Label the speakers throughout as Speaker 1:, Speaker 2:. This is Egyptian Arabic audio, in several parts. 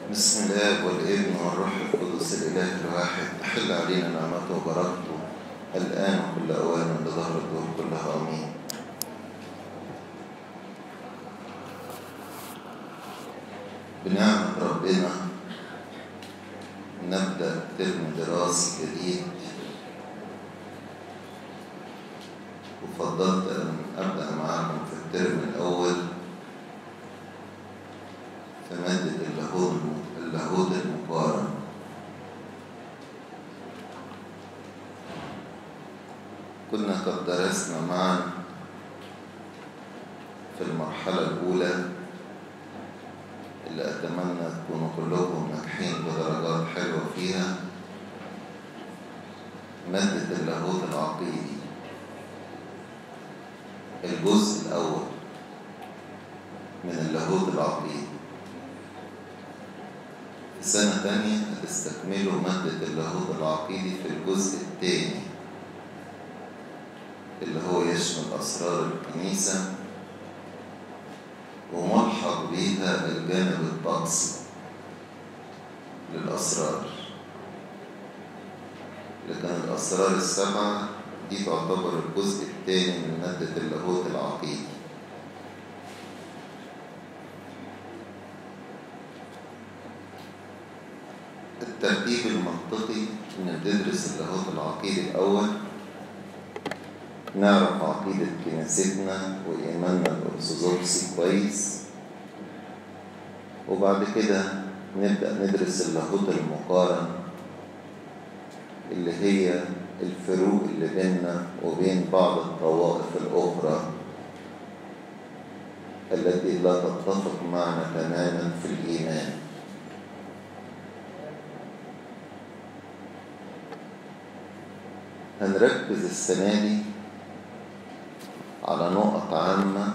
Speaker 1: بسم الله والابن والروح القدس الإله الواحد أحل علينا نعمته وبركته الآن وكل أوان بظهر الدور كلها آمين بنعمة ربنا نبدأ ترم دراسي جديد وفضلت أن أبدأ معاكم في الترم الأول في مادة اللاهوت اللاهوت المقارن كنا قد درسنا معا في المرحلة الأولى اللي أتمنى تكونوا كلكم ناجحين بدرجات حلوة فيها مادة اللاهوت العقيدي الجزء الأول من اللاهوت العقيدي في سنة تانية هتستكملوا مادة اللاهوت العقيدي في الجزء الثاني اللي هو يشمل أسرار الكنيسة وملحق بيها الجانب الطقسي للأسرار لكن الأسرار السبعة دي تعتبر الجزء الثاني من مادة اللاهوت العقيدي الترتيب المنطقي إن ندرس اللاهوت العقيدي الأول نعرف عقيدة كنيستنا وإيماننا الأرثوذكسي كويس وبعد كده نبدأ ندرس اللاهوت المقارن اللي هي الفروق اللي بيننا وبين بعض الطوائف الأخرى التي لا تتفق معنا تماما في الإيمان هنركز السنة دي على نقط عامة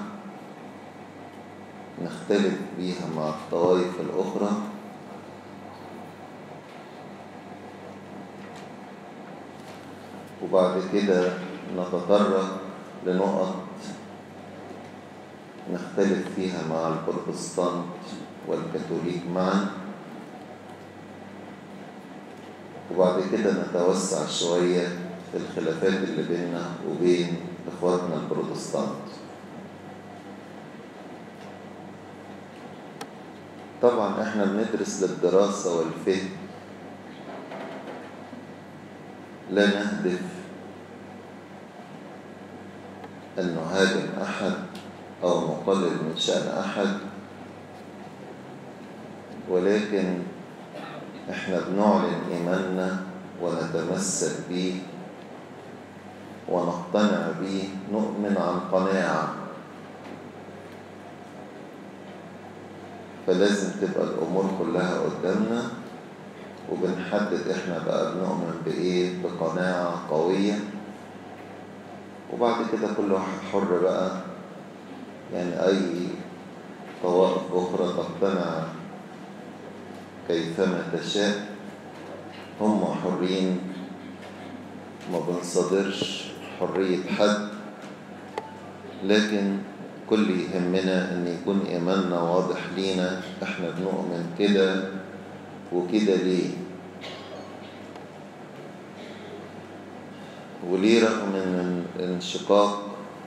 Speaker 1: نختلف بيها مع الطوائف الأخرى وبعد كده نتطرق لنقط نختلف فيها مع البروتستانت والكاثوليك معا وبعد كده نتوسع شوية في الخلافات اللي بيننا وبين إخواتنا البروتستانت طبعا احنا بندرس للدراسة والفهم لا نهدف أن نهاجم أحد أو نقلل من شأن أحد ولكن احنا بنعلن إيماننا ونتمسك به ونقتنع به نؤمن عن قناعة فلازم تبقى الأمور كلها قدامنا وبنحدد احنا بقى بنؤمن بإيه بقناعة قوية وبعد كده كل واحد حر بقى يعني أي طوائف أخرى تقتنع كيفما تشاء هم حرين ما بنصدرش حرية حد لكن كل يهمنا ان يكون ايماننا واضح لينا احنا بنؤمن كده وكده ليه وليه رغم ان الانشقاق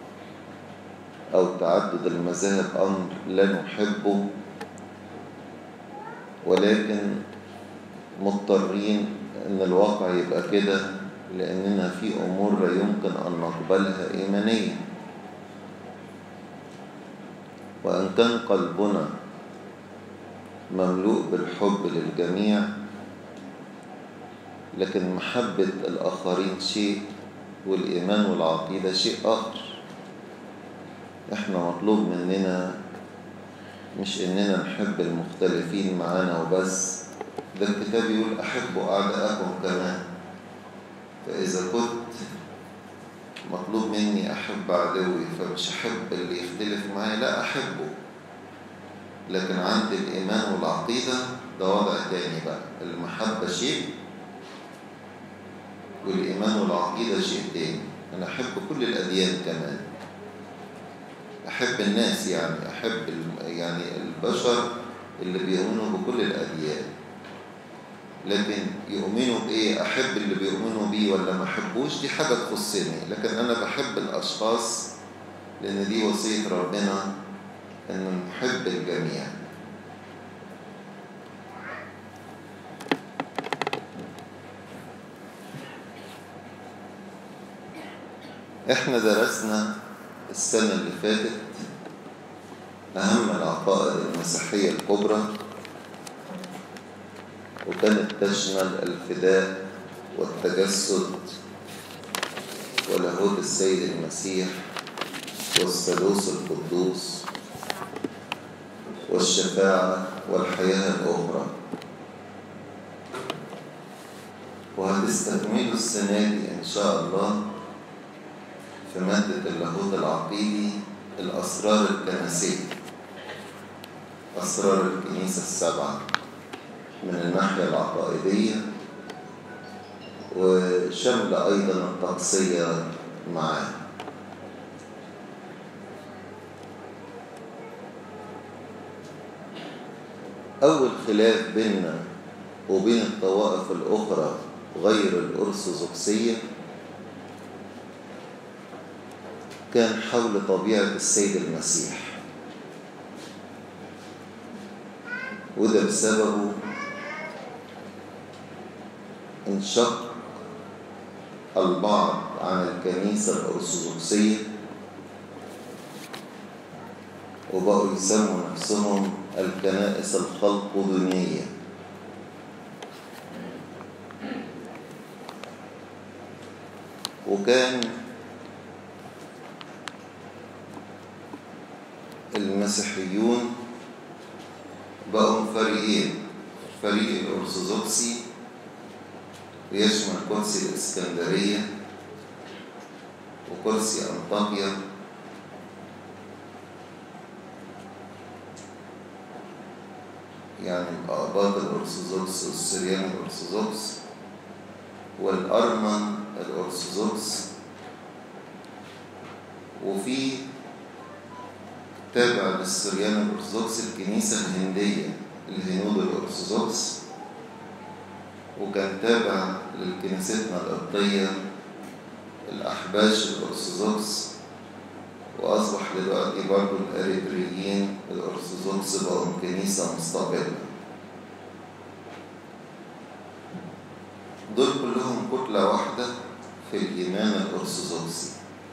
Speaker 1: او تعدد المذاهب امر لا نحبه ولكن مضطرين ان الواقع يبقى كده لأننا في أمور لا يمكن أن نقبلها إيمانيا وأن كان قلبنا مملوء بالحب للجميع لكن محبة الآخرين شيء والإيمان والعقيدة شيء آخر إحنا مطلوب مننا مش إننا نحب المختلفين معانا وبس ده الكتاب يقول أحبوا أعداءكم كمان فإذا كنت مطلوب مني أحب عدوي فمش أحب اللي يختلف معي لا أحبه لكن عندي الإيمان والعقيدة ده وضع تاني بقى المحبة شيء والإيمان والعقيدة شيء تاني أنا أحب كل الأديان كمان أحب الناس يعني أحب يعني البشر اللي بيؤمنوا بكل الأديان لكن يؤمنوا بإيه أحب اللي بيؤمنوا بيه ولا ما أحبوش دي حاجة تخصني لكن أنا بحب الأشخاص لأن دي وصية ربنا أن نحب الجميع احنا درسنا السنة اللي فاتت أهم العقائد المسيحية الكبرى وكانت تشمل الفداء والتجسد ولاهوت السيد المسيح والثالوث القدوس والشفاعة والحياة الأخرى وهتستكملوا السنة دي إن شاء الله في مادة اللاهوت العقيدي الأسرار الكنسية أسرار الكنيسة السبعة من الناحية العقائدية وشمل أيضا الطقسية معاه أول خلاف بيننا وبين الطوائف الأخرى غير الأرثوذكسية كان حول طبيعة السيد المسيح وده بسببه انشق البعض عن الكنيسة الأرثوذكسية وبقوا يسموا نفسهم الكنائس الخلقدونية وكان المسيحيون بقوا فريقين فريق الأرثوذكسي ويشمل كرسي الإسكندرية وكرسي أنطاكيا يعني الآباط الأرثوذكس والسريان الأرثوذكس والأرمن الأرثوذكس وفي تابع للسريان الأرثوذكس الكنيسة الهندية الهنود الأرثوذكس وكان تابع لكنيستنا القبطية الأحباش الأرثوذكس وأصبح دلوقتي برضه الأريتريين الأرثوذكس بقوا كنيسة مستقلة دول كلهم كتلة واحدة في الإيمان الأرثوذكسي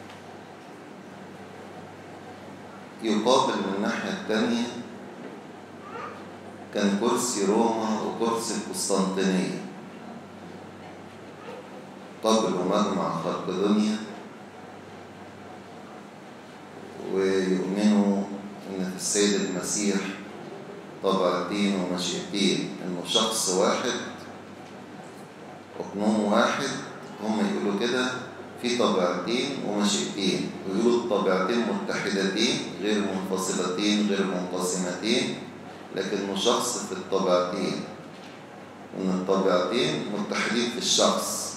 Speaker 1: يقابل من الناحية التانية كان كرسي روما وكرسي القسطنطينية قبلوا مجمع خلقدونيا ويؤمنوا ان في السيد المسيح طبيعتين ومشيئتين انه شخص واحد اقنوم واحد هم يقولوا كده في طبيعتين ومشيئتين ويقولوا الطبيعتين متحدتين غير منفصلتين غير منقسمتين لكنه شخص في الطبيعتين وان الطبيعتين متحدين في الشخص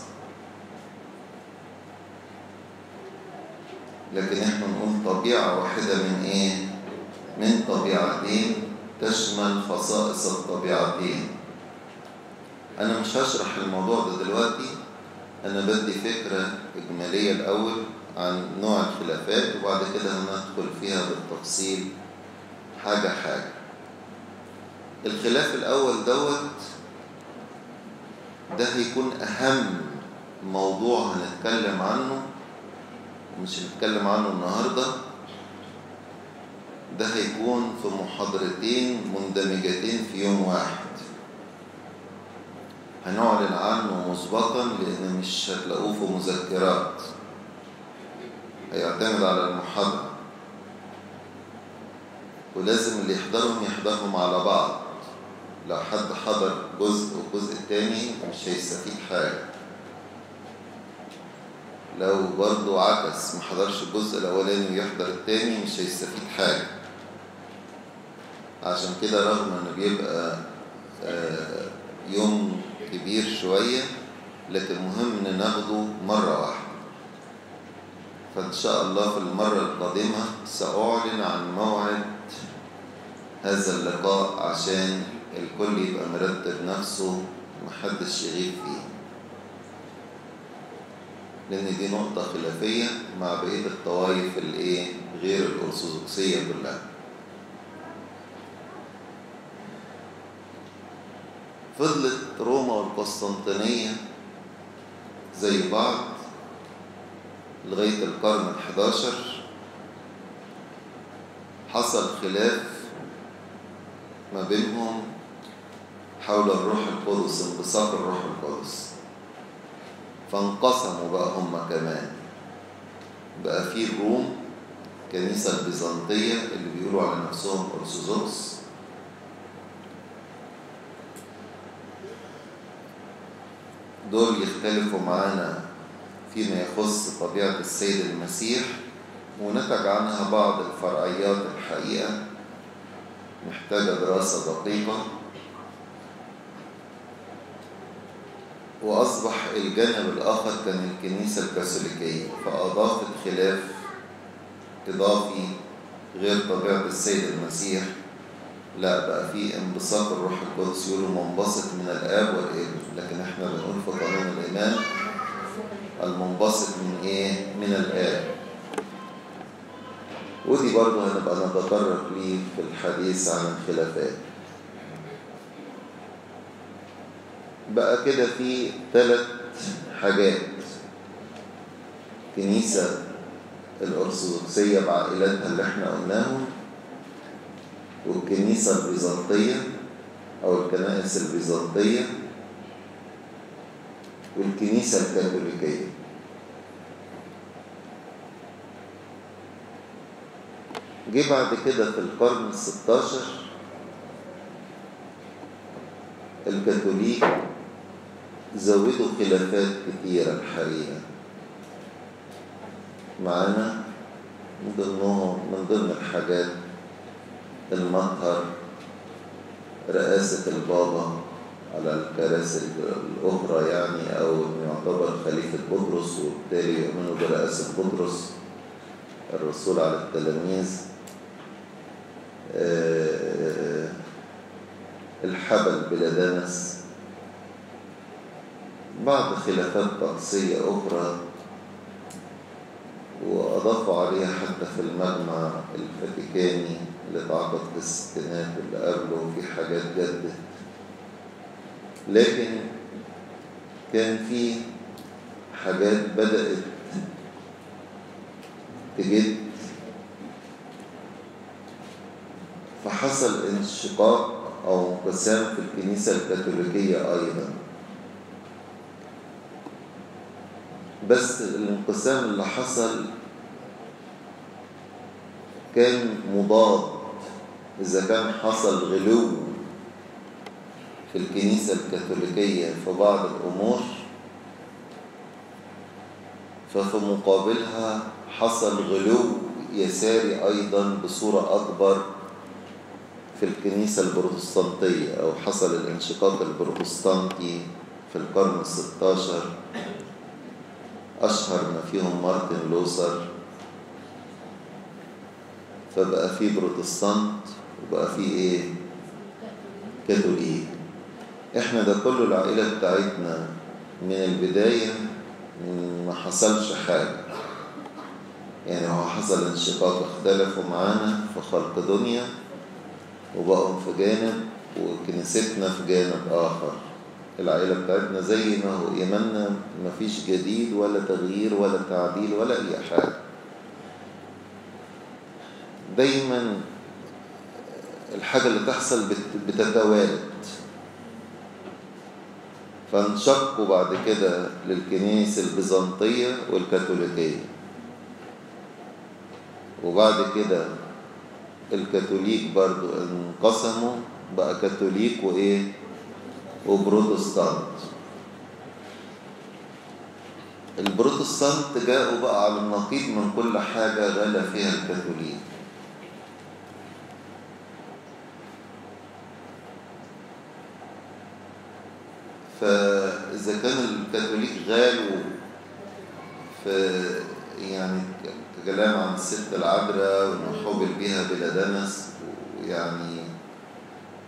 Speaker 1: لكن احنا نقول طبيعة واحدة من ايه من طبيعتين تشمل خصائص الطبيعتين انا مش هشرح الموضوع ده دلوقتي انا بدي فكرة اجمالية الاول عن نوع الخلافات وبعد كده هندخل فيها بالتفصيل حاجة حاجة الخلاف الاول دوت ده هيكون اهم موضوع هنتكلم عنه مش هنتكلم عنه النهاردة ده هيكون في محاضرتين مندمجتين في يوم واحد هنعلن عنه مسبقا لأن مش هتلاقوه في مذكرات هيعتمد على المحاضرة ولازم اللي يحضرهم يحضرهم على بعض لو حد حضر جزء والجزء التاني مش هيستفيد حاجة لو برضو عكس ما حضرش الجزء الأولاني ويحضر التاني مش هيستفيد حاجة عشان كده رغم انه بيبقى يوم كبير شوية لكن مهم ان ناخده مرة واحدة فإن شاء الله في المرة القادمة سأعلن عن موعد هذا اللقاء عشان الكل يبقى مرتب نفسه محدش يغيب فيه لأن دي نقطة خلافية مع بقية الطوائف الإيه غير الأرثوذكسية كلها فضلت روما والقسطنطينية زي بعض لغاية القرن الحداشر حصل خلاف ما بينهم حول الروح القدس انبساط الروح القدس فانقسموا بقى هم كمان بقى في الروم الكنيسة البيزنطية اللي بيقولوا على نفسهم أرثوذكس دول يختلفوا معانا فيما يخص طبيعة السيد المسيح ونتج عنها بعض الفرعيات الحقيقة محتاجة دراسة دقيقة وأصبح الجانب الآخر كان الكنيسة الكاثوليكية فأضافت خلاف إضافي غير طبيعة السيد المسيح لا بقى في انبساط الروح القدس يقولوا منبسط من الآب والابن لكن احنا بنقول في قانون الإيمان المنبسط من إيه؟ من الآب ودي برضه هنبقى نتطرق ليه في الحديث عن الخلافات بقى كده في ثلاث حاجات كنيسة الأرثوذكسية بعائلاتها اللي احنا قلناهم والكنيسة البيزنطية أو الكنائس البيزنطية والكنيسة الكاثوليكية جه بعد كده في القرن الستاشر الكاثوليك زودوا خلافات كتيرة الحقيقة معانا من ضمنهم من ضمن الحاجات المطهر رئاسة البابا على الكراسي الأخرى يعني أو إنه يعتبر خليفة بطرس وبالتالي يؤمنوا برئاسة بطرس الرسول على التلاميذ الحبل بلا دنس بعض خلافات طقسية أخرى وأضافوا عليها حتى في المجمع الفاتيكاني اللي اتعقد في الستينات واللي قبله في حاجات جدت لكن كان في حاجات بدأت تجد فحصل انشقاق أو انقسام في الكنيسة الكاثوليكية أيضا بس الانقسام اللي حصل كان مضاد إذا كان حصل غلو في الكنيسة الكاثوليكية في بعض الأمور ففي مقابلها حصل غلو يساري أيضا بصورة أكبر في الكنيسة البروتستانتية أو حصل الانشقاق البروتستانتي في القرن الستاشر أشهر ما فيهم مارتن لوثر فبقى في بروتستانت وبقى في إيه كاثوليك إحنا ده كله العائلة بتاعتنا من البداية ما حصلش حاجة يعني هو حصل انشقاق اختلفوا معانا في خلق دنيا وبقوا في جانب وكنيستنا في جانب آخر العائلة بتاعتنا زي ما هو إيماننا مفيش جديد ولا تغيير ولا تعديل ولا أي حاجة دايما الحاجة اللي تحصل بتتوالد فانشقوا بعد كده للكنيسة البيزنطية والكاثوليكية وبعد كده الكاثوليك برضو انقسموا بقى كاثوليك وإيه وبروتستانت البروتستانت جاءوا بقى على النقيض من كل حاجة غلا فيها الكاثوليك فإذا كان الكاثوليك غالوا في يعني كلام عن الست العذراء وإنه حبل بها بلا دنس ويعني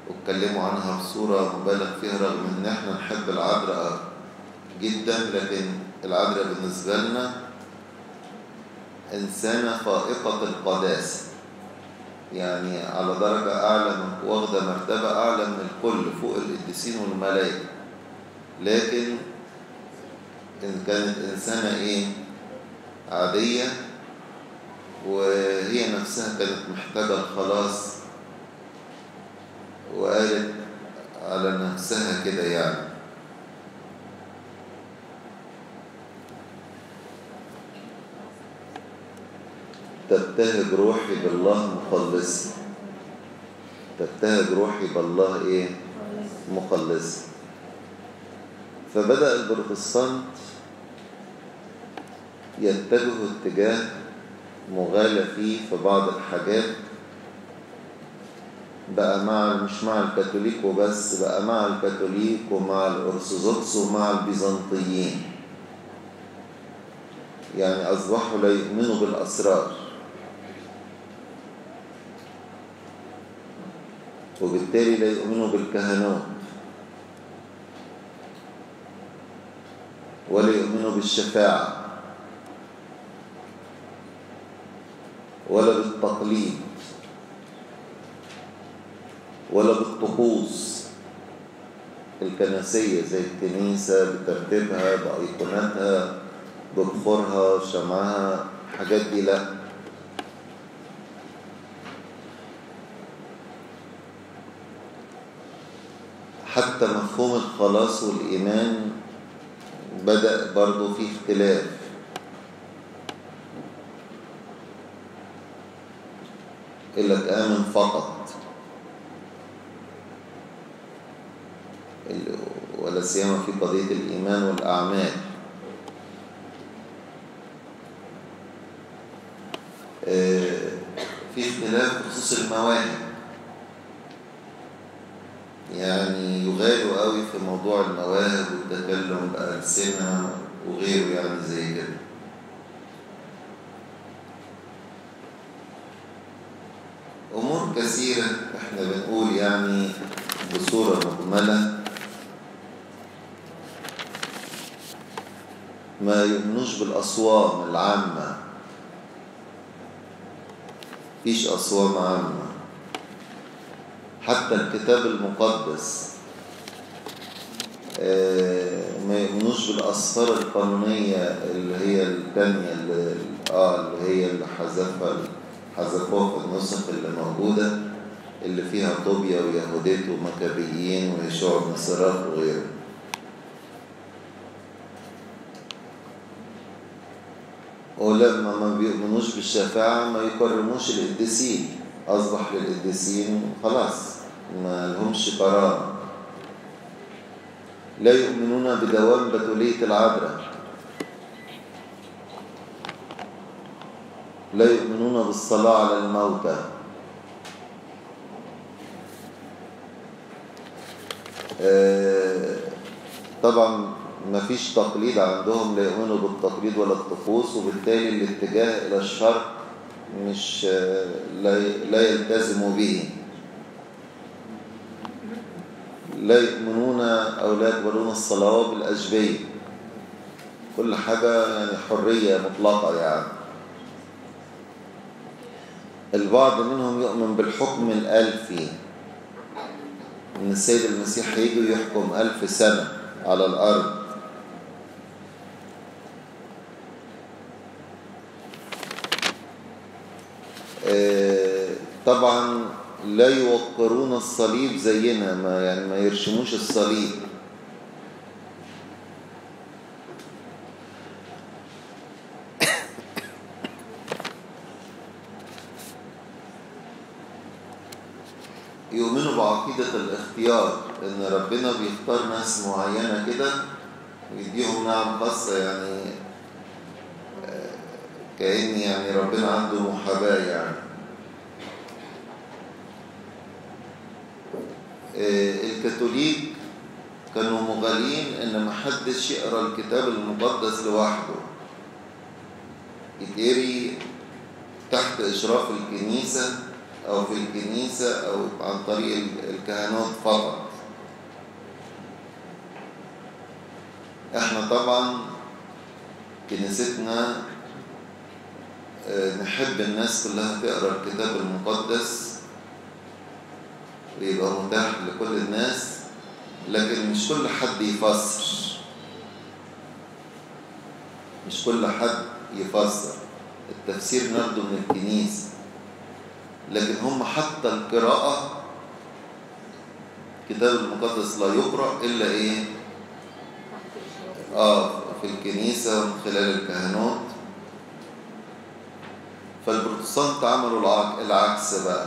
Speaker 1: واتكلموا عنها بصورة مبالغ فيها رغم ان احنا نحب العذراء جدا لكن العذراء بالنسبة لنا إنسانة فائقة القداسة يعني على درجة أعلى من واخدة مرتبة أعلى من الكل فوق القديسين والملائكة لكن إن كانت إنسانة إيه عادية وهي نفسها كانت محتاجة الخلاص وقالت على نفسها كده يعني تبتهج روحي بالله مخلص تبتهج روحي بالله ايه مخلص فبدأ البروتستانت يتجهوا اتجاه مغالى فيه في بعض الحاجات بقى مع مش مع الكاثوليك وبس بقى مع الكاثوليك ومع الأرثوذكس ومع البيزنطيين يعني أصبحوا لا يؤمنوا بالأسرار وبالتالي لا يؤمنوا بالكهنوت ولا يؤمنوا بالشفاعة ولا بالتقليد ولا بالطقوس الكنسية زي الكنيسة بترتيبها بأيقوناتها ببخورها شمعها الحاجات دي لا حتى مفهوم الخلاص والإيمان بدأ برضو فيه اختلاف إلا آمن فقط ولا سيما في قضية الإيمان والأعمال في اختلاف بخصوص المواهب يعني يغالوا قوي في موضوع المواهب والتكلم بألسنة وغيره يعني زي كده أمور كثيرة احنا بنقول يعني بصورة مجملة ما يؤمنوش بالأصوام العامة فيش أصوام عامة حتى الكتاب المقدس ما يؤمنوش بالأسفار القانونية اللي هي الثانية اللي, آه اللي هي اللي حذفها حذفوها في النسخ اللي موجودة اللي فيها طوبيا ويهوديت ومكابيين ويشوع بن صراخ وغيره ولما ما بيؤمنوش بالشفاعة ما يكرموش القديسين أصبح للقديسين خلاص ما لهمش قرار لا يؤمنون بدوام بتولية العذراء لا يؤمنون بالصلاة على الموتى طبعا ما فيش تقليد عندهم لا يؤمنوا بالتقليد ولا الطقوس وبالتالي الاتجاه إلى الشرق مش لا يلتزموا به لا يؤمنون أو لا يقبلون الصلوات بالأجبية كل حاجة يعني حرية مطلقة يعني البعض منهم يؤمن بالحكم الألفي إن السيد المسيح هيجي ويحكم ألف سنة على الأرض طبعا لا يوقرون الصليب زينا ما يعني ما يرشموش الصليب يؤمنوا بعقيدة الاختيار ان ربنا بيختار ناس معينة كده ويديهم نعم خاصة يعني كأن يعني ربنا عنده محاباة يعني الكاثوليك كانوا مغالين ان محدش يقرا الكتاب المقدس لوحده يتقري تحت اشراف الكنيسه أو في الكنيسة أو عن طريق الكهنوت فقط احنا طبعا كنيستنا نحب الناس كلها تقرا الكتاب المقدس ويبقى متاح لكل الناس لكن مش كل حد يفسر مش كل حد يفسر التفسير ناخده من الكنيسة لكن هم حتى القراءة الكتاب المقدس لا يقرأ إلا إيه آه في الكنيسة من خلال الكهنوت فالبروتستانت عملوا العكس بقى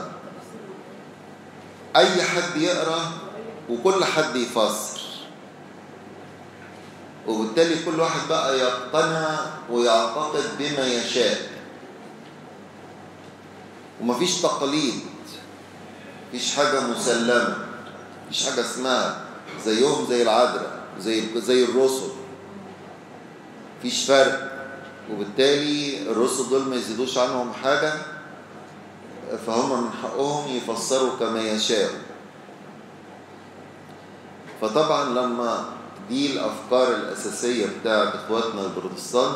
Speaker 1: أي حد يقرأ وكل حد يفسر وبالتالي كل واحد بقى يقتنع ويعتقد بما يشاء ومفيش تقاليد مفيش حاجة مسلمة مفيش حاجة اسمها زيهم زي العذراء زي زي الرسل مفيش فرق وبالتالي الرسل دول ما يزيدوش عنهم حاجة فهم من حقهم يفسروا كما يشاءوا فطبعا لما دي الأفكار الأساسية بتاعت إخواتنا البروتستانت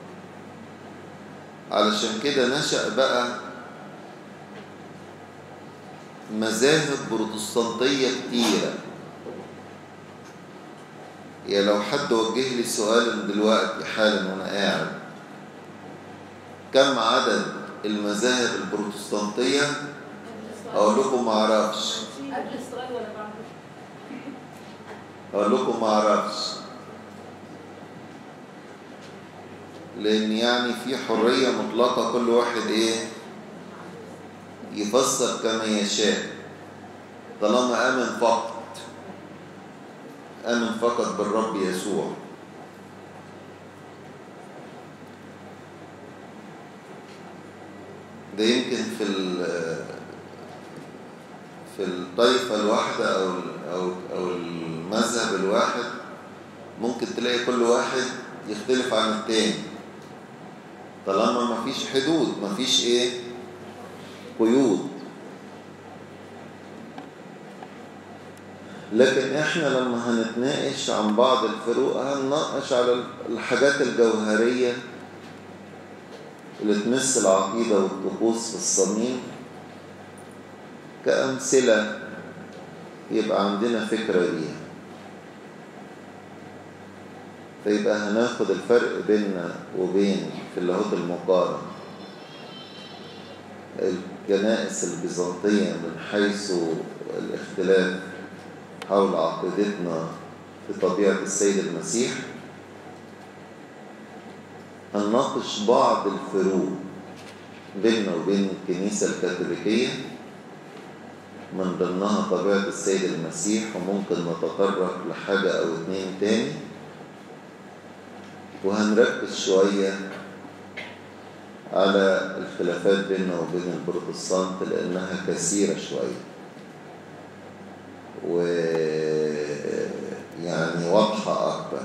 Speaker 1: علشان كده نشأ بقى مذاهب بروتستانتية كتيرة يعني لو حد وجه لي سؤال دلوقتي حالا وأنا قاعد كم عدد المذاهب البروتستانتية أقول لكم ما أعرفش
Speaker 2: قبل السؤال ولا بعده؟
Speaker 1: أقول لكم ما أعرفش لأن يعني في حرية مطلقة كل واحد إيه يفسر كما يشاء طالما آمن فقط آمن فقط بالرب يسوع ده يمكن في في الطائفة الواحدة أو أو أو المذهب الواحد ممكن تلاقي كل واحد يختلف عن التاني طالما ما فيش حدود ما فيش ايه قيود لكن احنا لما هنتناقش عن بعض الفروق هنناقش على الحاجات الجوهرية اللي تمس العقيدة والطقوس في الصميم كأمثلة يبقى عندنا فكرة بيها فيبقى هناخد الفرق بيننا وبين في اللاهوت المقارن الكنائس البيزنطية من حيث الاختلاف حول عقيدتنا في طبيعة السيد المسيح هنناقش بعض الفروق بيننا وبين الكنيسة الكاثوليكية من ضمنها طبيعة السيد المسيح وممكن نتطرق لحاجة أو اتنين تاني وهنركز شوية على الخلافات بيننا وبين البروتستانت لأنها كثيرة شوية ويعني واضحة أكبر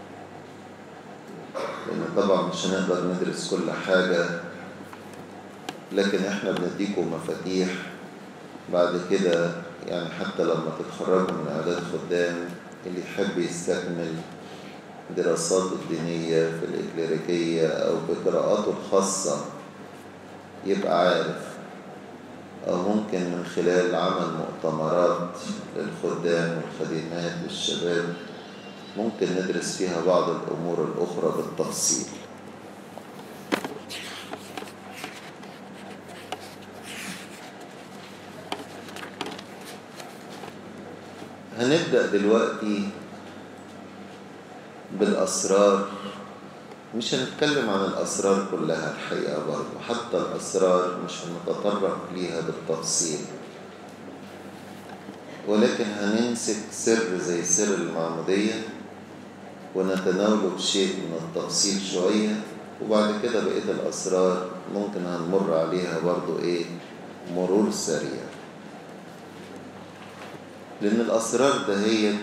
Speaker 1: لأن طبعا مش هنقدر ندرس كل حاجة لكن احنا بنديكم مفاتيح بعد كده يعني حتى لما تتخرجوا من إعداد خدام اللي يحب يستكمل دراساته الدينية في الإكليريكية أو بقراءاته الخاصة يبقى عارف أو ممكن من خلال عمل مؤتمرات للخدام والخدمات والشباب ممكن ندرس فيها بعض الأمور الأخرى بالتفصيل هنبدأ دلوقتي بالأسرار مش هنتكلم عن الأسرار كلها الحقيقة برضه حتى الأسرار مش هنتطرق ليها بالتفصيل ولكن هنمسك سر زي سر المعمودية ونتناوله بشيء من التفصيل شوية وبعد كده بقية الأسرار ممكن هنمر عليها برضه إيه مرور سريع لأن الأسرار دهيت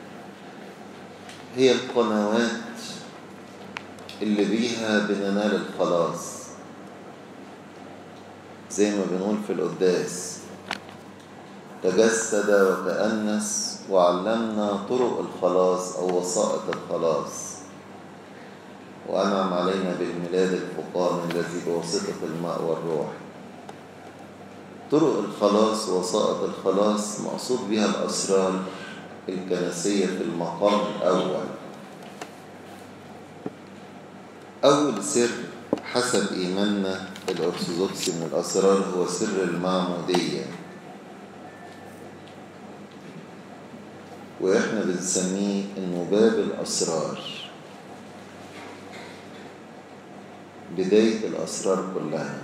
Speaker 1: هي القنوات اللي بيها بننال الخلاص زي ما بنقول في القداس تجسد وتأنس وعلمنا طرق الخلاص أو وسائط الخلاص وأنعم علينا بالميلاد الفقام الذي بواسطة الماء والروح طرق الخلاص وسائط الخلاص مقصود بها الأسرار الكنسية في المقام الأول أول سر حسب إيماننا الأرثوذكسي من الأسرار هو سر المعمودية وإحنا بنسميه إنه باب الأسرار بداية الأسرار كلها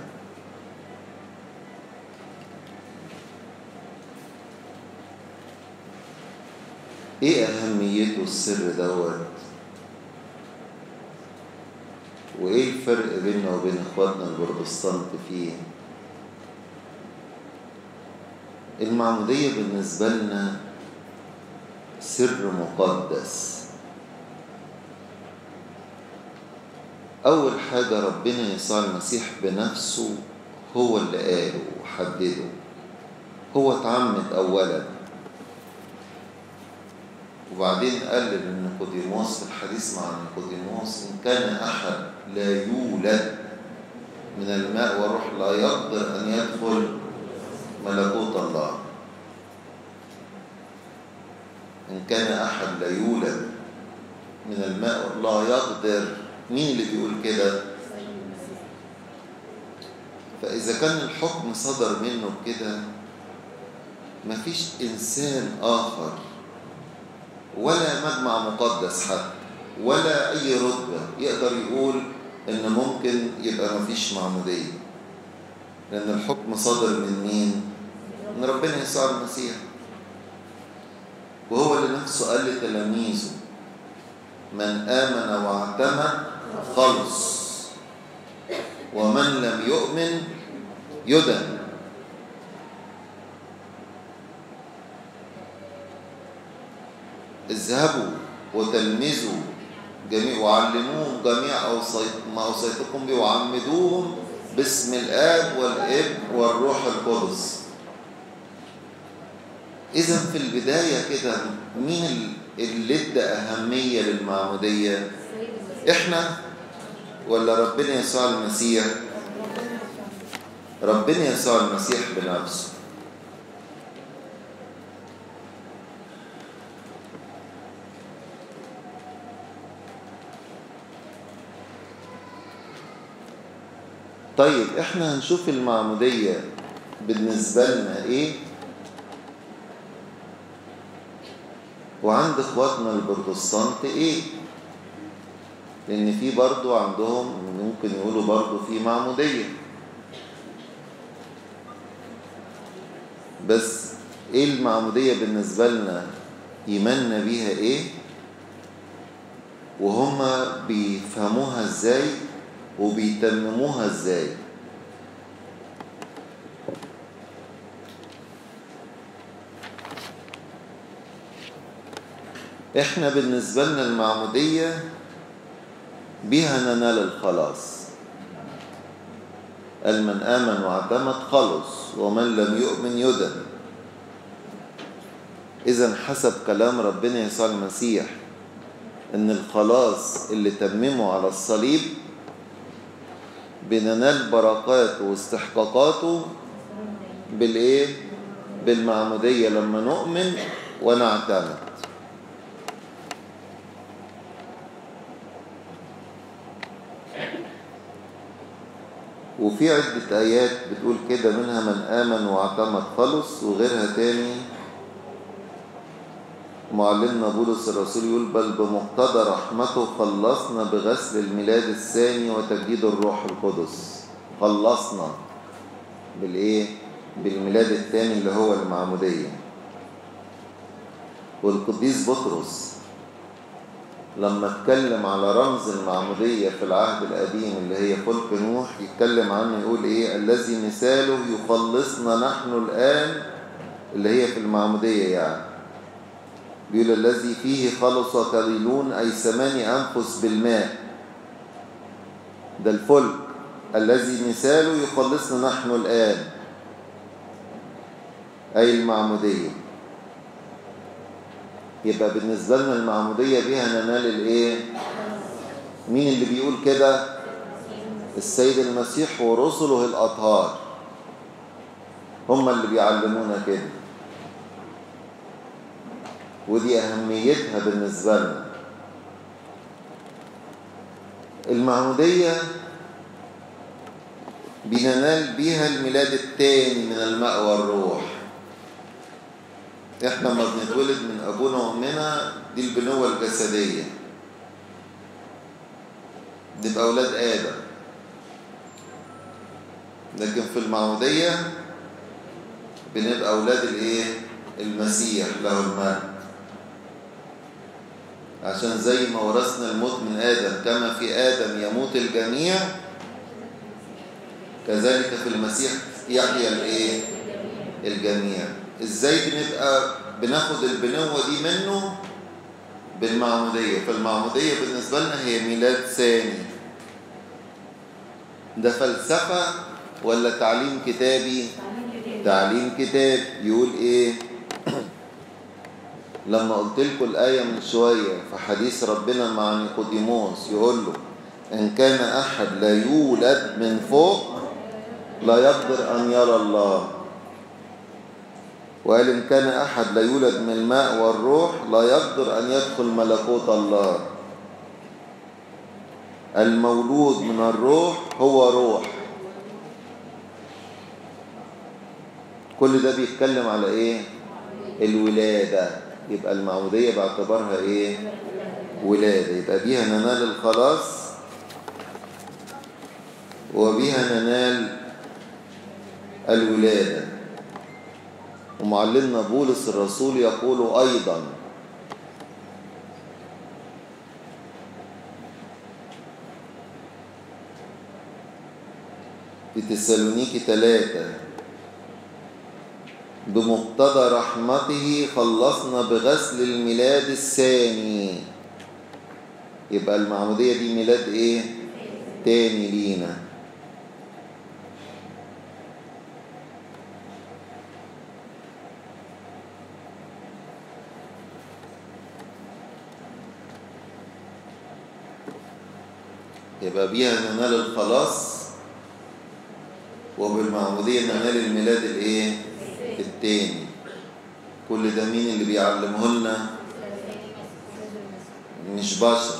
Speaker 1: إيه أهميته السر دوت وإيه الفرق بيننا وبين إخواتنا البروتستانت فيه المعمودية بالنسبة لنا سر مقدس أول حاجة ربنا يسوع المسيح بنفسه هو اللي قاله وحدده هو اتعمد أولا وبعدين قال لنيقوديموس في الحديث مع نيقوديموس إن كان أحد لا يولد من الماء والروح لا يقدر أن يدخل ملكوت الله إن كان أحد لا يولد من الماء لا يقدر مين اللي بيقول كده فإذا كان الحكم صدر منه كده مفيش إنسان آخر ولا مجمع مقدس حتى ولا أي رتبة يقدر يقول إن ممكن يبقى مفيش معمودية لأن الحكم صدر من مين؟ من ربنا يسوع المسيح وهو اللي نفسه قال لتلاميذه من آمن واعتمد خلص ومن لم يؤمن يدن اذهبوا وتلمذوا جميع وعلموهم جميع ما أوصيتكم به وعمدوهم باسم الآب والابن والروح القدس إذا في البداية كده مين اللي ادى أهمية للمعمودية؟ إحنا ولا ربنا يسوع المسيح؟ ربنا يسوع المسيح بنفسه طيب احنا هنشوف المعمودية بالنسبة لنا ايه وعند اخواتنا البروتستانت ايه لان في برضو عندهم ممكن يقولوا برضو في معمودية بس ايه المعمودية بالنسبة لنا ايماننا بيها ايه وهما بيفهموها ازاي وبيتمموها ازاي احنا بالنسبة لنا المعمودية بها ننال الخلاص قال من آمن واعتمد خلص ومن لم يؤمن يدن إذا حسب كلام ربنا يسوع المسيح إن الخلاص اللي تممه على الصليب بننال بركاته واستحقاقاته بالايه بالمعموديه لما نؤمن ونعتمد وفي عدة آيات بتقول كده منها من آمن واعتمد خلص وغيرها تاني معلمنا بولس الرسول يقول بل بمقتضى رحمته خلصنا بغسل الميلاد الثاني وتجديد الروح القدس خلصنا بالايه بالميلاد الثاني اللي هو المعموديه والقديس بطرس لما اتكلم على رمز المعمودية في العهد القديم اللي هي فلك نوح يتكلم عنه يقول ايه الذي مثاله يخلصنا نحن الآن اللي هي في المعمودية يعني بيقول الذي فيه خلص قليلون أي ثماني أنفس بالماء ده الفلك الذي مثاله يخلصنا نحن الآن أي المعمودية يبقى بالنسبة لنا المعمودية بها ننال الإيه؟ مين اللي بيقول كده؟ السيد المسيح ورسله الأطهار هم اللي بيعلمونا كده ودي أهميتها بالنسبة لنا المعمودية بننال بيها الميلاد التاني من الماء والروح احنا لما بنتولد من ابونا وامنا دي البنوة الجسدية نبقى اولاد ادم لكن في المعمودية بنبقى اولاد الايه المسيح له المجد عشان زي ما ورثنا الموت من ادم كما في ادم يموت الجميع كذلك في المسيح يحيا الايه الجميع ازاي بنبقى بناخد البنوة دي منه بالمعمودية فالمعمودية بالنسبة لنا هي ميلاد ثاني ده فلسفة ولا تعليم كتابي تعليم كتاب يقول ايه لما قلت لكم الآية من شوية في حديث ربنا مع نيقوديموس يقول له إن كان أحد لا يولد من فوق لا يقدر أن يرى الله وقال إن كان أحد لا يولد من الماء والروح لا يقدر أن يدخل ملكوت الله المولود من الروح هو روح كل ده بيتكلم على إيه الولادة يبقى المعمودية باعتبارها إيه ولادة يبقى بيها ننال الخلاص وبها ننال الولادة ومعلمنا بولس الرسول يقول أيضا في تسالونيكي ثلاثة بمقتضى رحمته خلصنا بغسل الميلاد الثاني يبقى المعمودية دي ميلاد ايه تاني لينا يبقى بيها ننال الخلاص وبالمعمودية ننال الميلاد الايه التاني كل ده مين اللي بيعلمه لنا مش بشر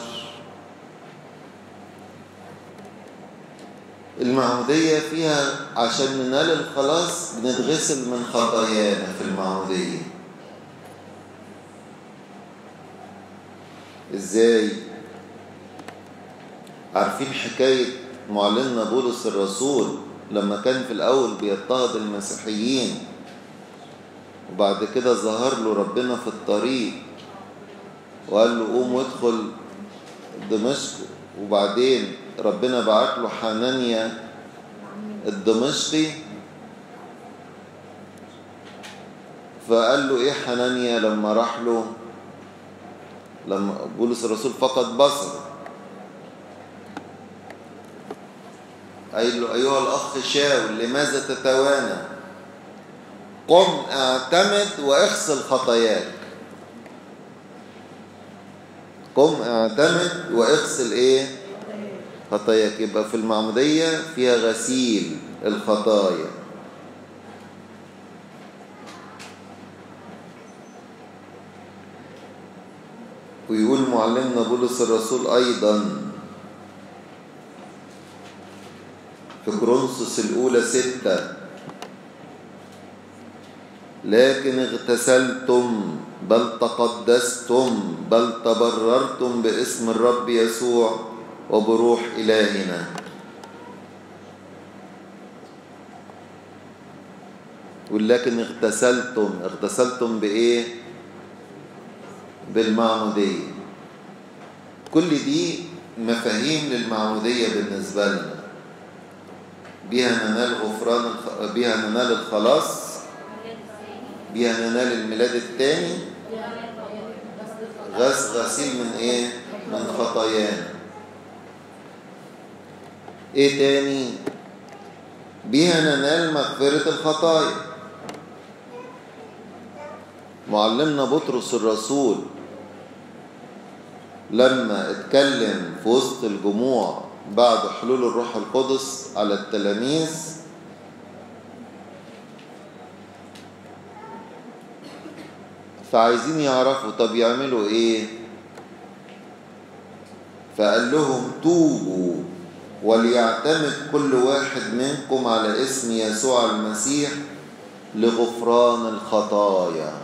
Speaker 1: المعمودية فيها عشان ننال الخلاص بنتغسل من خطايانا في المعمودية ازاي عارفين حكاية معلمنا بولس الرسول لما كان في الأول بيضطهد المسيحيين وبعد كده ظهر له ربنا في الطريق وقال له قوم وادخل دمشق وبعدين ربنا بعت له حنانيا الدمشقي فقال له ايه حنانيا لما راح له لما بولس الرسول فقد بصره قال له أيها الأخ شاول لماذا تتوانى قم اعتمد واغسل خطاياك قم اعتمد واغسل ايه خطاياك يبقى في المعمودية فيها غسيل الخطايا ويقول معلمنا بولس الرسول أيضا في كورنثوس الأولى ستة لكن اغتسلتم بل تقدستم بل تبررتم باسم الرب يسوع وبروح إلهنا ولكن اغتسلتم اغتسلتم بإيه بالمعمودية كل دي مفاهيم للمعمودية بالنسبة لنا بها ننال غفران الخ... بها ننال الخلاص بها ننال الميلاد الثاني غس غسيل من ايه من خطايانا ايه تاني بيها ننال مغفرة الخطايا معلمنا بطرس الرسول لما اتكلم في وسط الجموع بعد حلول الروح القدس على التلاميذ فعايزين يعرفوا طب يعملوا ايه فقال لهم توبوا وليعتمد كل واحد منكم على اسم يسوع المسيح لغفران الخطايا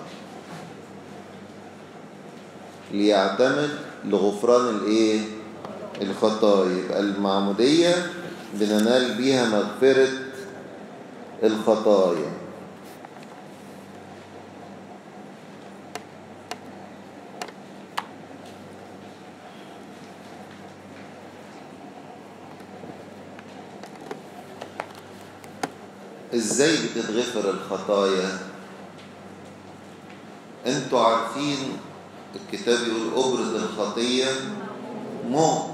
Speaker 1: ليعتمد لغفران الايه الخطايا يبقى المعمودية بننال بيها مغفرة الخطايا ازاي بتتغفر الخطايا انتوا عارفين الكتاب يقول أبرز الخطية موت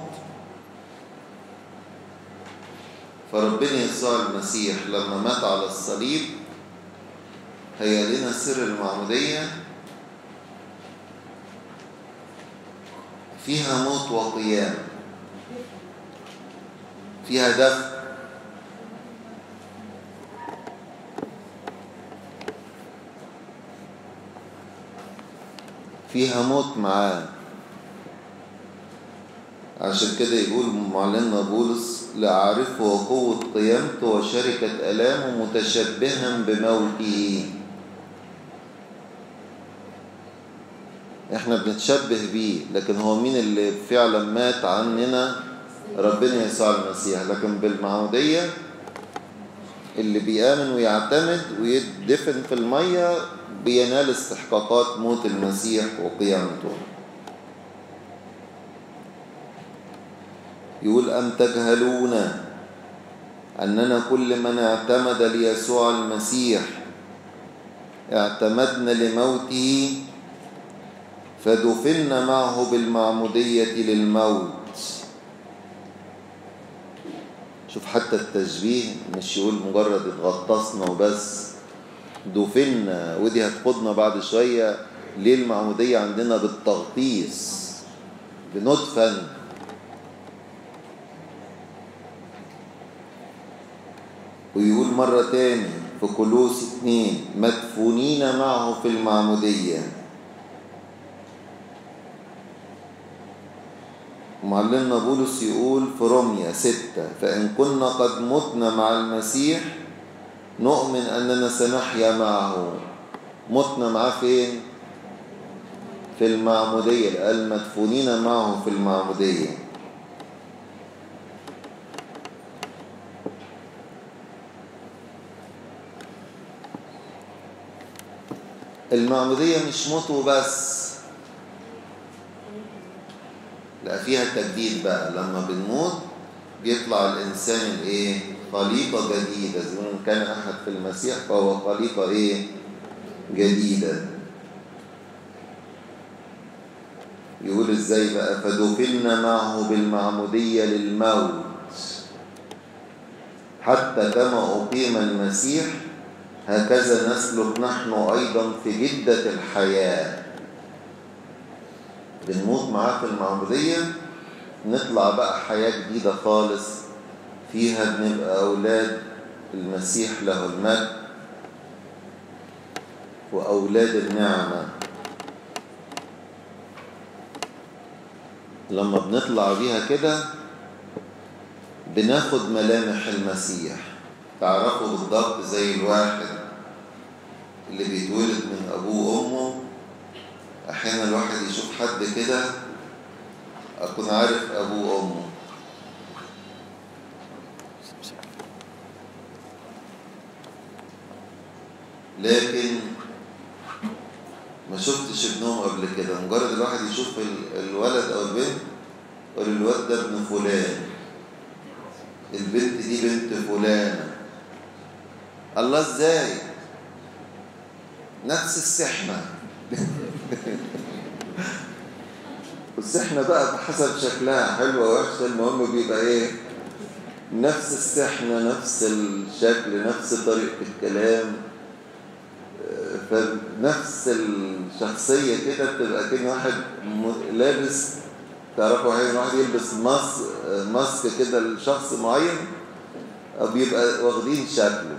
Speaker 1: فربنا يسوع المسيح لما مات على الصليب هي لنا سر المعمودية فيها موت وقيام فيها دفن فيها موت معاه عشان كده يقول معلنا بولس لأعرفه قوة قيامته وشركة ألامه متشبها بموته احنا بنتشبه بيه لكن هو مين اللي فعلا مات عننا ربنا يسوع المسيح لكن بالمعمودية اللي بيآمن ويعتمد ويدفن في المية بينال استحقاقات موت المسيح وقيامته يقول أم تجهلون أننا كل من اعتمد ليسوع المسيح اعتمدنا لموته فدفنا معه بالمعمودية للموت شوف حتى التشبيه مش يقول مجرد اتغطسنا وبس دفنا ودي هتقودنا بعد شوية ليه المعمودية عندنا بالتغطيس بندفن ويقول مرة تاني في كلوس اتنين مدفونين معه في المعمودية معلمنا بولس يقول في روميا ستة فإن كنا قد متنا مع المسيح نؤمن أننا سنحيا معه متنا معاه فين؟ في المعمودية قال مدفونين معه في المعمودية المعمودية مش موت وبس لا فيها تجديد بقى لما بنموت بيطلع الإنسان الإيه؟ خليقة جديدة زي ما كان أحد في المسيح فهو خليقة إيه؟ جديدة يقول إزاي بقى فدفنا معه بالمعمودية للموت حتى كما أقيم المسيح هكذا نسلك نحن أيضا في جدة الحياة بنموت معاه في المعمودية نطلع بقى حياة جديدة خالص فيها بنبقى أولاد المسيح له المجد وأولاد النعمة لما بنطلع بيها كده بناخد ملامح المسيح تعرفوا بالضبط زي الواحد اللي بيتولد من أبوه وأمه أحيانا الواحد يشوف حد كده أكون عارف أبوه وأمه لكن ما شفتش ابنهم قبل كده مجرد الواحد يشوف الولد أو البنت يقول الواد ده ابن فلان البنت دي بنت فلانة الله ازاي نفس السحنة والسحنة بقى بحسب شكلها حلوة وحشة المهم بيبقى ايه نفس السحنة نفس الشكل نفس طريقة الكلام فنفس الشخصية كده بتبقى كده واحد لابس تعرفوا احيانا واحد يلبس ماسك ماسك كده لشخص معين بيبقى واخدين شكله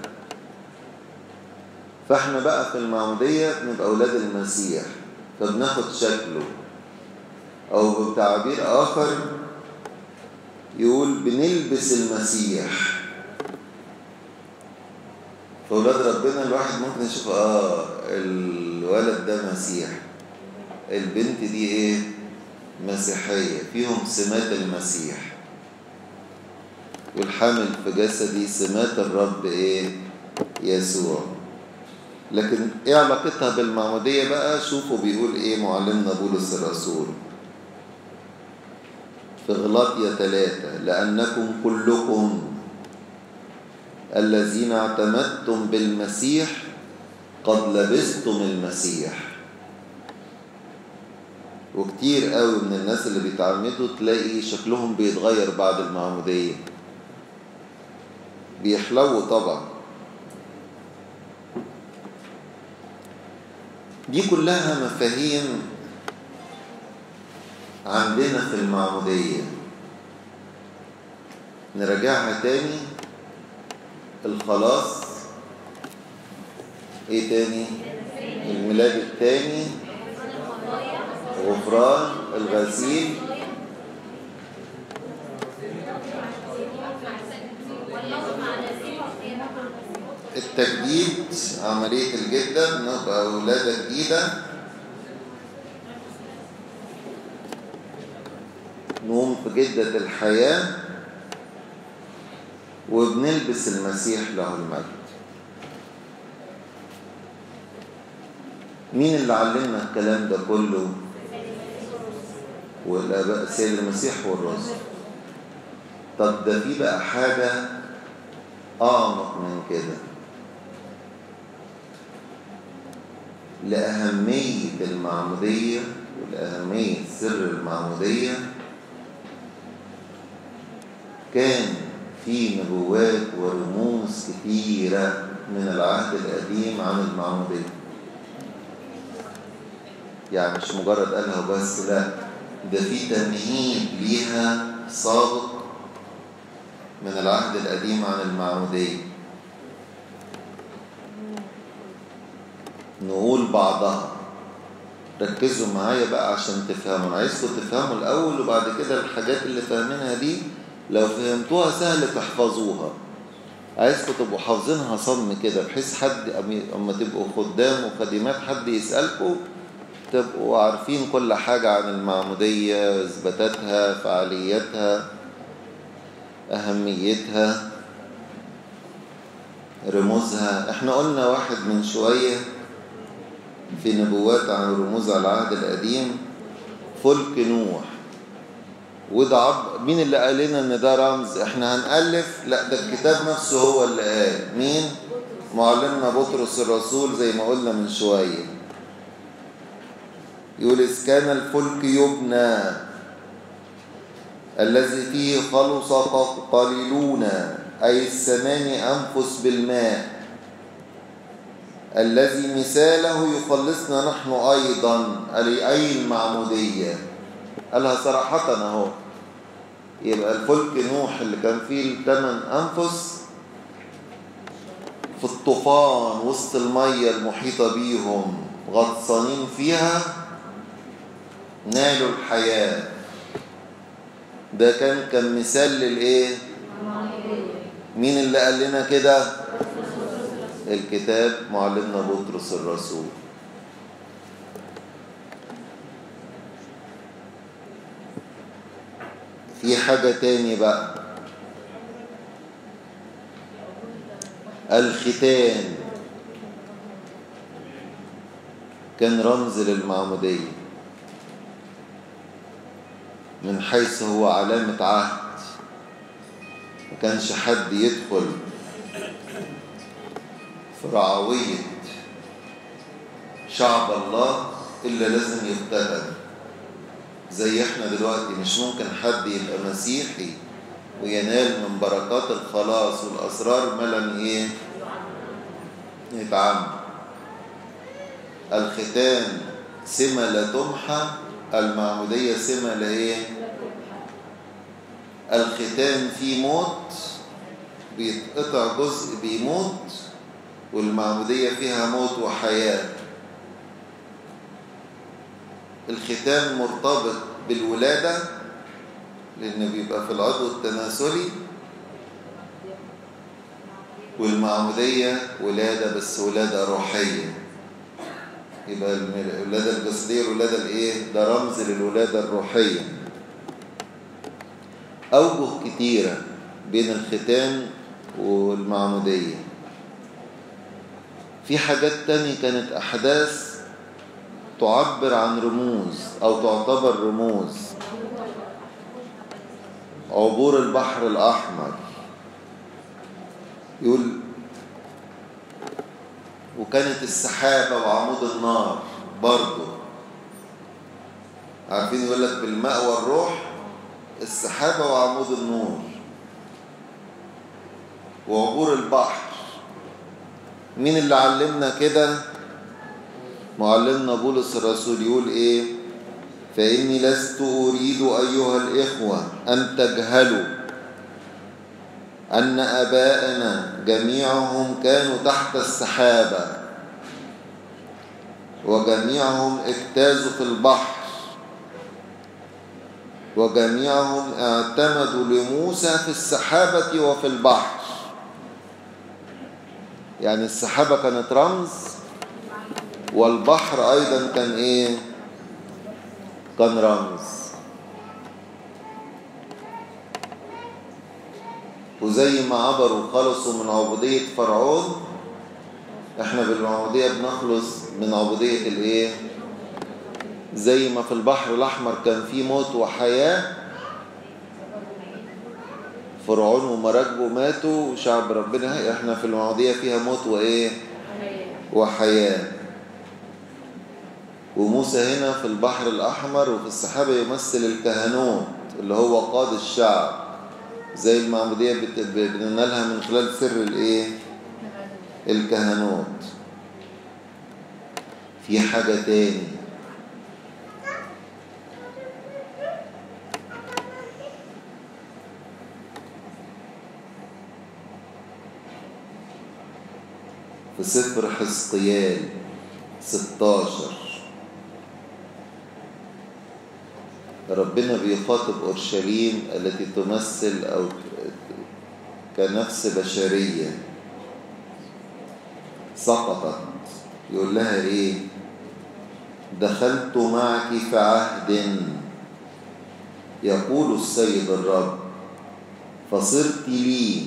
Speaker 1: فاحنا بقى في المعمودية نبقى أولاد المسيح فبناخد شكله أو بتعبير آخر يقول بنلبس المسيح فأولاد ربنا الواحد ممكن يشوف آه الولد ده مسيح البنت دي إيه مسيحية فيهم سمات المسيح والحامل في جسدي سمات الرب إيه يسوع لكن إيه علاقتها بالمعمودية بقى شوفوا بيقول إيه معلمنا بولس الرسول في غلاطية ثلاثة لأنكم كلكم الذين اعتمدتم بالمسيح قد لبستم المسيح وكتير قوي من الناس اللي بيتعمدوا تلاقي شكلهم بيتغير بعد المعمودية بيحلو طبعا دي كلها مفاهيم عندنا في المعمودية نراجعها تاني الخلاص ايه تاني الميلاد التاني غفران الغسيل التجديد عملية الجدة نبقى ولادة جديدة نقوم في جدة الحياة وبنلبس المسيح له المجد مين اللي علمنا الكلام ده كله والآباء السيد المسيح والرسل طب ده في بقى حاجة أعمق من كده لأهمية المعمودية ولأهمية سر المعمودية كان في نبوات ورموز كثيرة من العهد القديم عن المعمودية يعني مش مجرد قالها بس لا ده في تمهيد ليها سابق من العهد القديم عن المعمودية نقول بعضها ركزوا معايا بقى عشان تفهموا انا عايزكم تفهموا الاول وبعد كده الحاجات اللي فاهمينها دي لو فهمتوها سهل تحفظوها عايزكم تبقوا حافظينها صم كده بحيث حد اما تبقوا خدام وخادمات حد يسألكم تبقوا عارفين كل حاجة عن المعمودية اثباتاتها فعاليتها أهميتها رموزها احنا قلنا واحد من شوية في نبوات عن رموز العهد القديم فلك نوح وده عب... مين اللي قال لنا ان ده رمز احنا هنألف لا ده الكتاب نفسه هو اللي قال مين معلمنا بطرس الرسول زي ما قلنا من شوية يقول إذ كان الفلك يبنى الذي فيه خلص قليلون أي الثمان أنفس بالماء الذي مثاله يخلصنا نحن أيضا أي المعمودية قالها صراحة أهو يبقى الفلك نوح اللي كان فيه الثمان أنفس في الطوفان وسط المية المحيطة بيهم غطسانين فيها نالوا الحياة ده كان كان مثال للإيه مين اللي قال لنا كده الكتاب معلمنا بطرس الرسول في حاجة تاني بقى الختان كان رمز للمعمودية من حيث هو علامة عهد ما كانش حد يدخل في رعوية شعب الله إلا لازم يختتن زي احنا دلوقتي مش ممكن حد يبقى مسيحي وينال من بركات الخلاص والأسرار ما لم إيه يتعمد الختان سمة لا تمحى المعمودية سمة لا إيه الختان فيه موت بيتقطع جزء بيموت والمعمودية فيها موت وحياة الختان مرتبط بالولادة لأن بيبقى في العضو التناسلي والمعمودية ولادة بس ولادة روحية يبقى الولادة الجسدية الولادة الإيه؟ ده رمز للولادة الروحية أوجه كتيرة بين الختان والمعمودية في حاجات تانية كانت أحداث تعبر عن رموز أو تعتبر رموز عبور البحر الأحمر يقول وكانت السحابة وعمود النار برضو عارفين يقول لك بالماء والروح السحابة وعمود النور وعبور البحر مين اللي علمنا كده معلمنا بولس الرسول يقول ايه فإني لست أريد أيها الإخوة أن تجهلوا أن أباءنا جميعهم كانوا تحت السحابة وجميعهم اجتازوا في البحر وجميعهم اعتمدوا لموسى في السحابة وفي البحر يعني السحابة كانت رمز والبحر أيضا كان إيه كان رمز وزي ما عبروا خلصوا من عبودية فرعون احنا بالعبودية بنخلص من عبودية الايه زي ما في البحر الأحمر كان فيه موت وحياة فرعون ومراكبه ماتوا وشعب ربنا احنا في المعودية فيها موت وايه وحياة وموسى هنا في البحر الأحمر وفي السحابة يمثل الكهنوت اللي هو قاد الشعب زي المعمودية بننالها من خلال سر الايه الكهنوت في حاجة تاني في سفر حزقيال 16 ربنا بيخاطب أورشليم التي تمثل أو كنفس بشرية سقطت يقول لها إيه دخلت معك في عهد يقول السيد الرب فصرت لي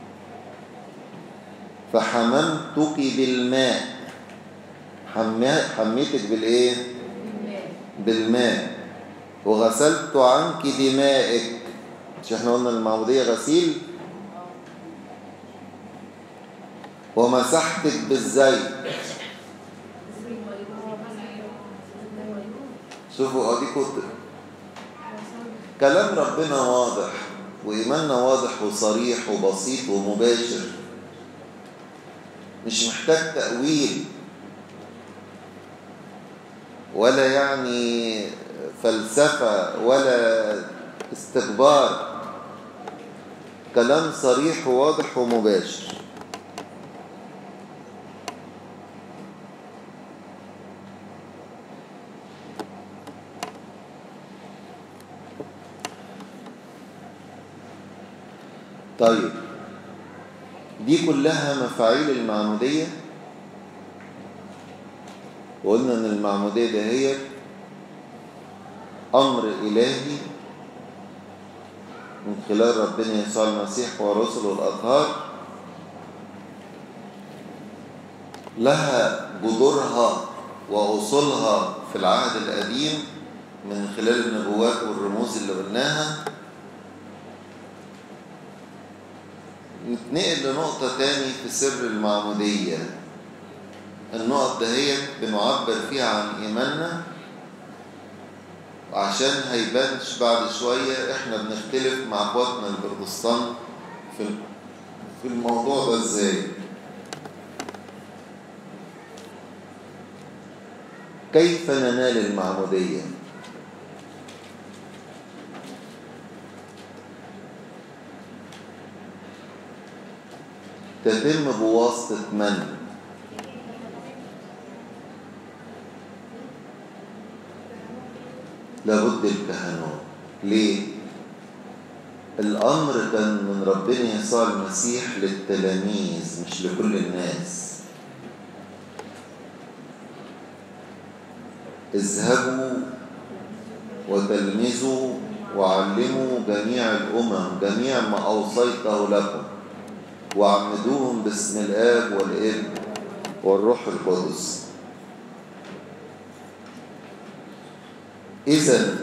Speaker 1: فحممتك بالماء حميتك بالايه بالماء وغسلت عنك دمائك مش احنا قلنا المعمودية غسيل ومسحتك بالزيت شوفوا اديكوا كلام ربنا واضح وإيماننا واضح وصريح وبسيط ومباشر مش محتاج تأويل ولا يعني فلسفة ولا استكبار كلام صريح وواضح ومباشر طيب دي كلها مفاعيل المعمودية وقلنا ان المعمودية ده هي أمر إلهي من خلال ربنا يسوع المسيح ورسله الأطهار لها جذورها وأصولها في العهد القديم من خلال النبوات والرموز اللي قلناها نتنقل لنقطة تاني في سر المعمودية النقط دهيت بنعبر فيها عن إيماننا وعشان هيبانش بعد شوية احنا بنختلف مع اخواتنا البروتستانت في في الموضوع ده ازاي كيف ننال المعمودية تتم بواسطة من لابد الكهنوت ليه الأمر كان من ربنا يسوع المسيح للتلاميذ مش لكل الناس اذهبوا وتلمذوا وعلموا جميع الأمم جميع ما أوصيته لكم وعمدوهم باسم الآب والابن والروح القدس إذا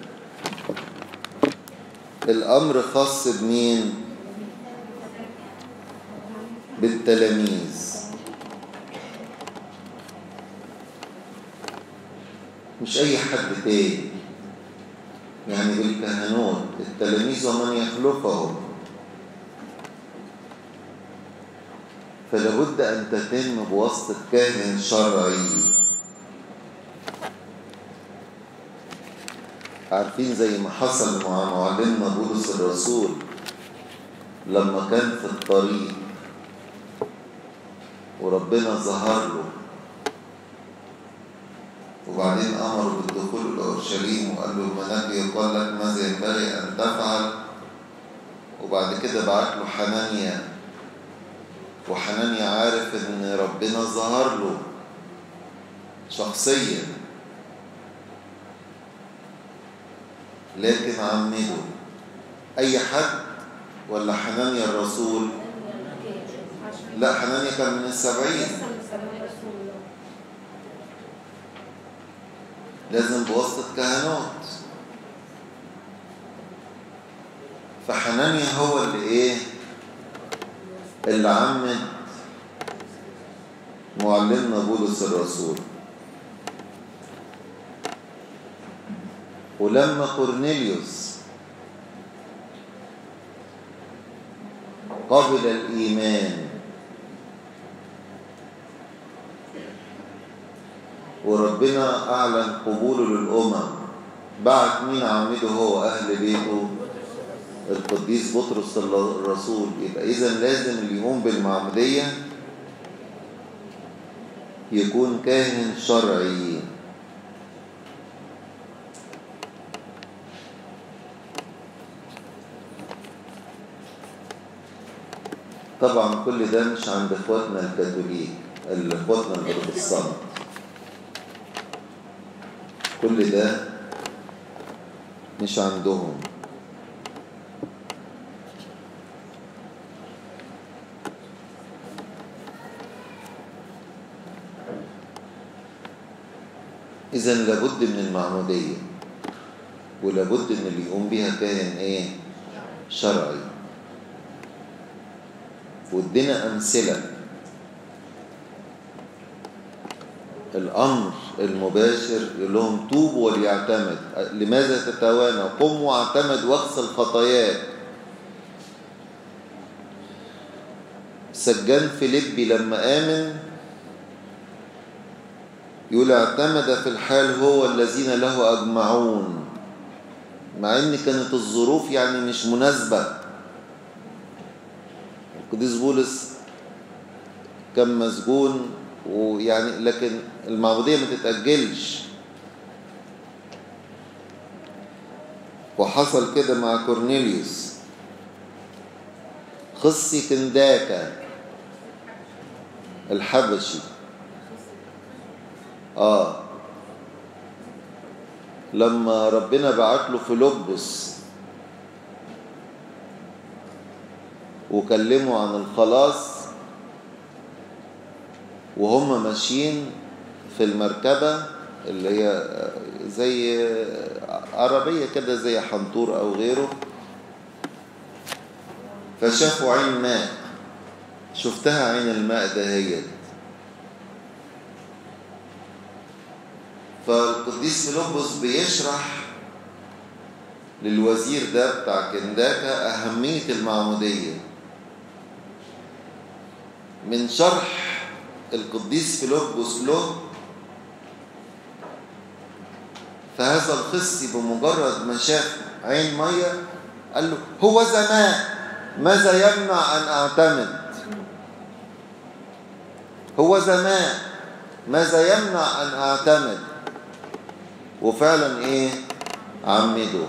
Speaker 1: الأمر خاص بمين؟ بالتلاميذ مش أي حد تاني يعني بالكهنوت التلاميذ ومن يخلفهم فلابد أن تتم بواسطة كاهن شرعي عارفين زي ما حصل مع معلمنا بولس الرسول لما كان في الطريق وربنا ظهر له وبعدين أمره بالدخول إلى أورشليم وقال له الملاك يقال لك ماذا ينبغي أن تفعل وبعد كده بعت له حنانيا وحنانيا عارف إن ربنا ظهر له شخصيا لكن عمده أي حد ولا حنانيا الرسول لا حنانيا كان من السبعين لازم بواسطة كهنوت فحنانيا هو اللي ايه اللي عمد معلمنا بولس الرسول ولما قرنيليوس قبل الإيمان وربنا أعلن قبوله للأمم بعت مين عمده هو أهل بيته القديس بطرس الرسول يبقى إذا لازم اللي يقوم بالمعمودية يكون كاهن شرعي طبعا كل ده مش عند اخواتنا الكاثوليك اخواتنا البروتستانت كل ده مش عندهم إذا لابد من المعمودية ولابد إن اللي يقوم بيها كاهن إيه؟ شرعي وادينا أمثلة الأمر المباشر يقول لهم توبوا وليعتمد لماذا تتوانى قم واعتمد واغسل خطاياك سجان فيليبي لما آمن يقول اعتمد في الحال هو الذين له أجمعون مع ان كانت الظروف يعني مش مناسبة القديس بولس كان مسجون ويعني لكن المعمودية ما تتأجلش وحصل كده مع كورنيليوس خصي كنداكا الحبشي اه لما ربنا بعت له فيلبس وكلمه عن الخلاص وهم ماشيين في المركبة اللي هي زي عربية كده زي حنطور أو غيره فشافوا عين ماء شفتها عين الماء دهيت فالقديس فيلبس بيشرح للوزير ده بتاع كنداكا أهمية المعمودية من شرح القديس فيلبس له فهذا الخصي بمجرد ما شاف عين مية قال له هو زمان ماذا يمنع أن أعتمد هو زمان ماذا يمنع أن أعتمد وفعلا إيه عمده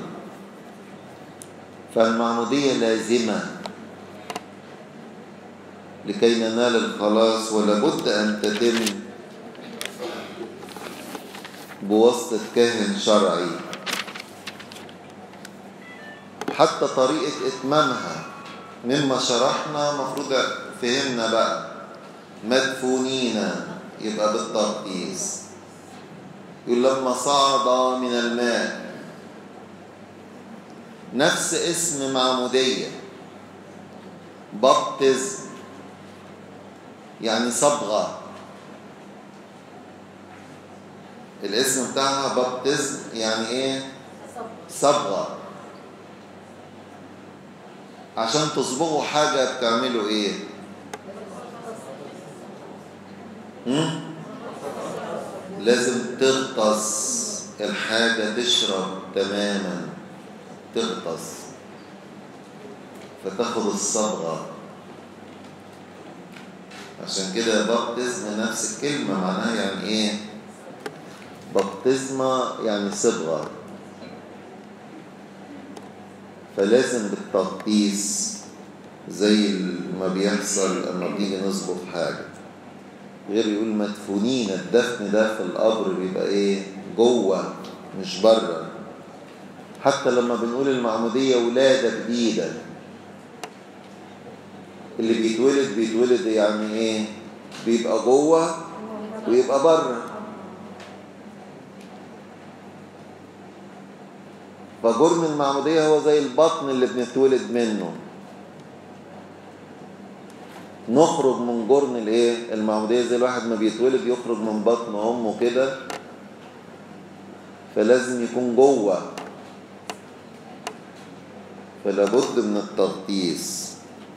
Speaker 1: فالمعمودية لازمة لكي ننال الخلاص ولابد أن تتم بواسطة كاهن شرعي حتى طريقة إتمامها مما شرحنا مفروض فهمنا بقى مدفونين يبقى بالترقيص يقول لما صعد من الماء نفس اسم معمودية بابتز يعني صبغة الاسم بتاعها بابتز يعني ايه صبغة عشان تصبغوا حاجة بتعملوا ايه هم؟ لازم تغطس الحاجة تشرب تماما تغطس فتاخد الصبغة عشان كده بابتزم نفس الكلمة معناها يعني ايه بابتزمة يعني صبغة فلازم بالتغطيس زي ما بيحصل لما بنيجي نصبغ حاجة غير يقول مدفونين الدفن ده في القبر بيبقى ايه جوه مش بره حتى لما بنقول المعمودية ولادة جديدة اللي بيتولد بيتولد يعني ايه بيبقى جوه ويبقى بره فجرم المعمودية هو زي البطن اللي بنتولد منه نخرج من جرن الايه المعمودية زي الواحد ما بيتولد يخرج من بطن امه كده فلازم يكون جوه فلا بد من التغطيس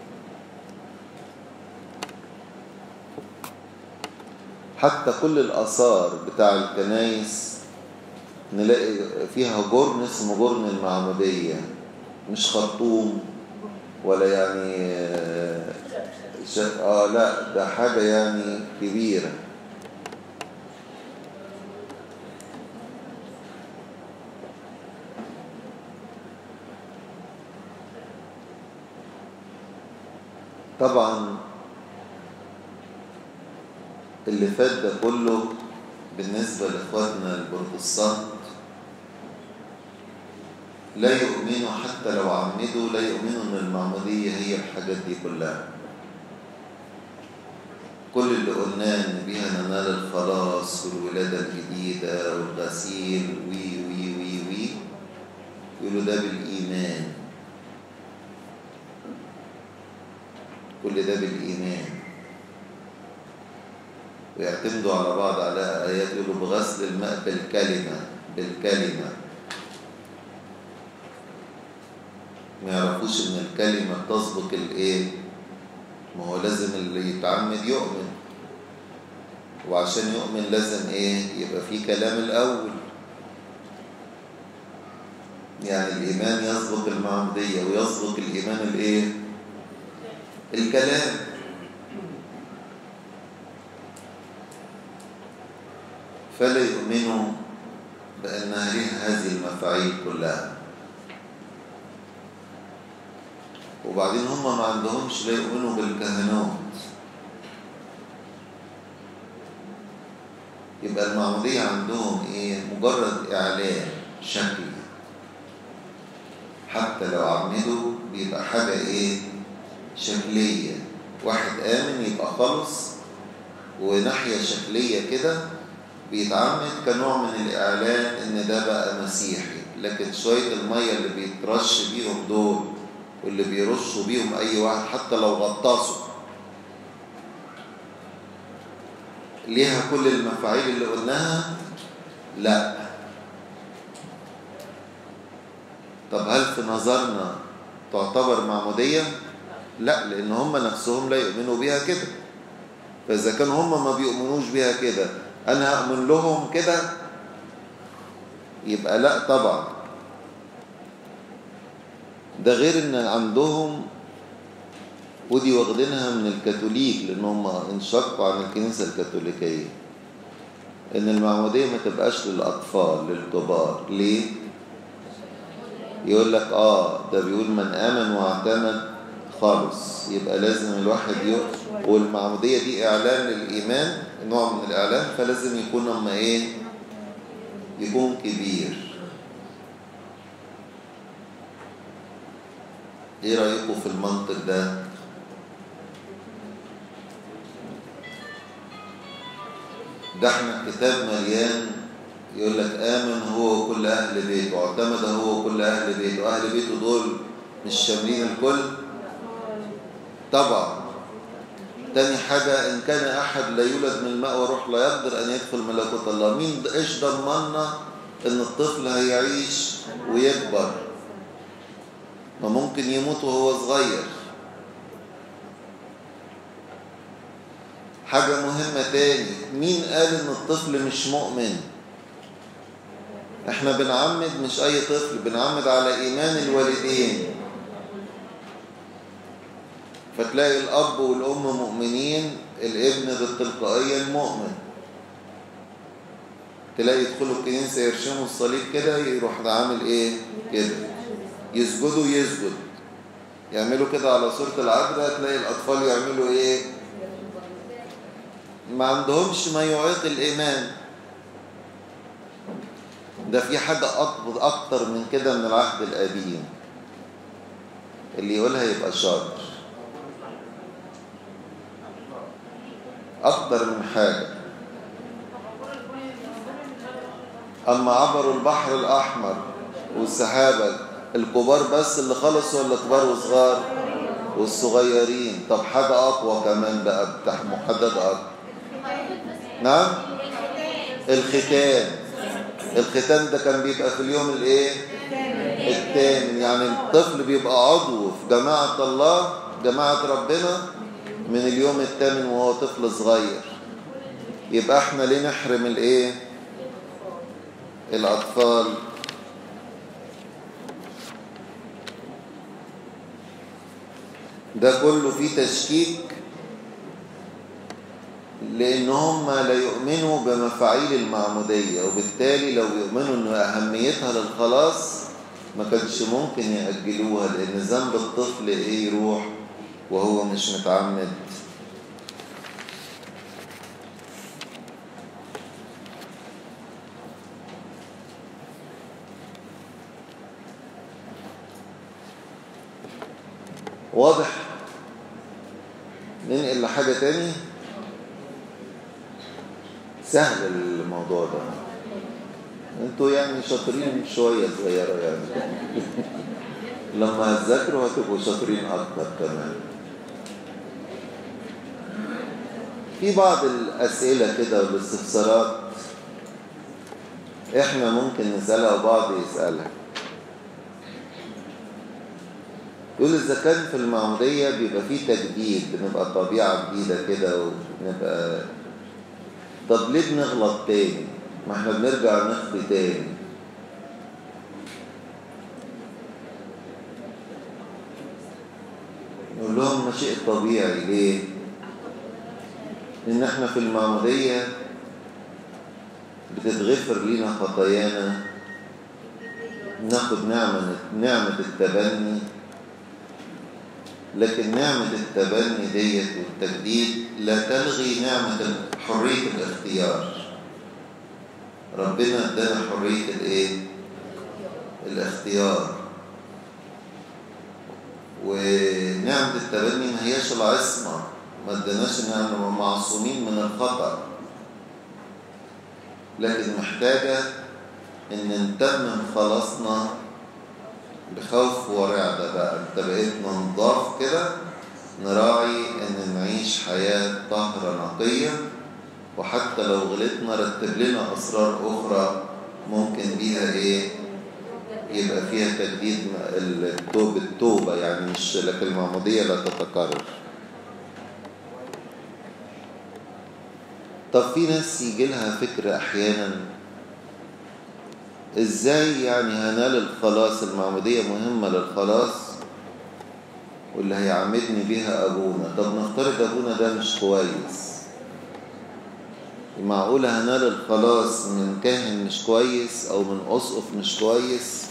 Speaker 1: حتى كل الآثار بتاع الكنايس نلاقي فيها جرن اسمه جرن المعمودية مش خرطوم ولا يعني ش... اه لا ده حاجة يعني كبيرة طبعا اللي فات ده كله بالنسبة لإخواتنا البروتستانت لا يؤمنوا حتى لو عمدوا لا يؤمنوا ان المعمودية هي الحاجات دي كلها كل اللي قلناه ان بيها ننال الخلاص والولادة الجديدة والغسيل وي وي وي وي يقولوا ده بالإيمان كل ده بالإيمان ويعتمدوا على بعض على آيات يقولوا بغسل الماء بالكلمة بالكلمة ما يعرفوش ان الكلمة تسبق الايه ما هو لازم اللي يتعمد يؤمن وعشان يؤمن لازم ايه يبقى في كلام الاول يعني الايمان يسبق المعمودية ويسبق الايمان الايه الكلام فلا يؤمنوا بأنها لها هذه المفاعيل كلها وبعدين هم ما عندهمش لا يؤمنوا بالكهنوت يبقى المعمودية عندهم ايه مجرد اعلان شكلي حتى لو عمدوا بيبقى حاجة ايه شكلية واحد آمن يبقى خلص وناحية شكلية كده بيتعمد كنوع من الإعلان إن ده بقى مسيحي لكن شوية المية اللي بيترش بيهم دول واللي بيرشوا بيهم أي واحد حتى لو غطاسوا ليها كل المفاعيل اللي قلناها لا طب هل في نظرنا تعتبر معمودية؟ لا لأن هم نفسهم لا يؤمنوا بها كده فإذا كانوا هم ما بيؤمنوش بها كده أنا هأمن لهم كده يبقى لا طبعا ده غير ان عندهم ودي واخدينها من الكاثوليك لان هم انشقوا عن الكنيسه الكاثوليكيه ان المعموديه ما تبقاش للاطفال للكبار ليه يقول لك اه ده بيقول من امن واعتمد خالص يبقى لازم الواحد يقف والمعموديه دي اعلان للايمان نوع من الاعلان فلازم يكون اما ايه يكون كبير ايه رأيكم في المنطق ده ده احنا الكتاب مليان يقول لك آمن هو وكل أهل بيته واعتمد هو وكل أهل بيته أهل بيته دول مش شاملين الكل طبعا تاني حاجة إن كان أحد لا يولد من الماء وروح لا يقدر أن يدخل ملكوت الله مين إيش ضمننا إن الطفل هيعيش ويكبر ما ممكن يموت وهو صغير حاجة مهمة تاني مين قال إن الطفل مش مؤمن احنا بنعمد مش أي طفل بنعمد على إيمان الوالدين فتلاقي الأب والأم مؤمنين الابن بالتلقائية المؤمن تلاقي يدخلوا الكنيسة يرشموا الصليب كده يروح ده عامل ايه كده يسجدوا يسجد يعملوا كده على صورة العذراء تلاقي الأطفال يعملوا ايه ما عندهمش ما يعيق الإيمان ده في حاجة أكتر من كده من العهد القديم اللي يقولها يبقى شاطر أكتر من حاجة أما عبروا البحر الأحمر والسحابة الكبار بس اللي خلصوا ولا كبار وصغار والصغيرين طب حاجة أقوى كمان بقى بتاع محدد أكتر نعم الختان الختان ده كان بيبقى في اليوم الايه الثامن يعني الطفل بيبقى عضو في جماعة الله جماعة ربنا من اليوم الثامن وهو طفل صغير يبقى احنا ليه نحرم الايه الاطفال ده كله فيه تشكيك لان هم لا يؤمنوا بمفاعيل المعمودية وبالتالي لو يؤمنوا ان اهميتها للخلاص ما كانش ممكن يأجلوها لان ذنب الطفل ايه يروح وهو مش متعمد واضح ننقل لحاجة تاني سهل الموضوع ده انتوا يعني شاطرين شوية صغيرة يعني لما هتذاكروا هتبقوا شاطرين أكتر كمان في بعض الأسئلة كده والاستفسارات احنا ممكن نسألها وبعض يسألها يقول إذا كان في المعمودية بيبقى فيه تجديد بنبقى طبيعة جديدة كده ونبقى طب ليه بنغلط تاني ما احنا بنرجع نخطي تاني نقول لهم ما شيء طبيعي ليه ان احنا في المعمودية بتتغفر لنا خطايانا ناخد نعمة نعمة التبني لكن نعمة التبني ديت والتجديد لا تلغي نعمة حرية الاختيار ربنا ادانا حرية الايه الاختيار ونعمة التبني ما هياش العصمة ما اداناش ان احنا معصومين من الخطأ لكن محتاجة ان نتمم خلاصنا بخوف ورعدة بقى انت بقيت ننضاف كده نراعي ان نعيش حياة طهرة نقية وحتى لو غلطنا رتب لنا اسرار اخرى ممكن بيها ايه يبقى فيها تجديد التوب التوبة يعني مش لكن المعمودية لا تتكرر طب في ناس يجي لها فكرة أحيانا إزاي يعني هنال الخلاص المعمودية مهمة للخلاص واللي هيعمدني بيها أبونا طب نفترض أبونا ده مش كويس معقولة هنال الخلاص من كاهن مش كويس أو من أسقف مش كويس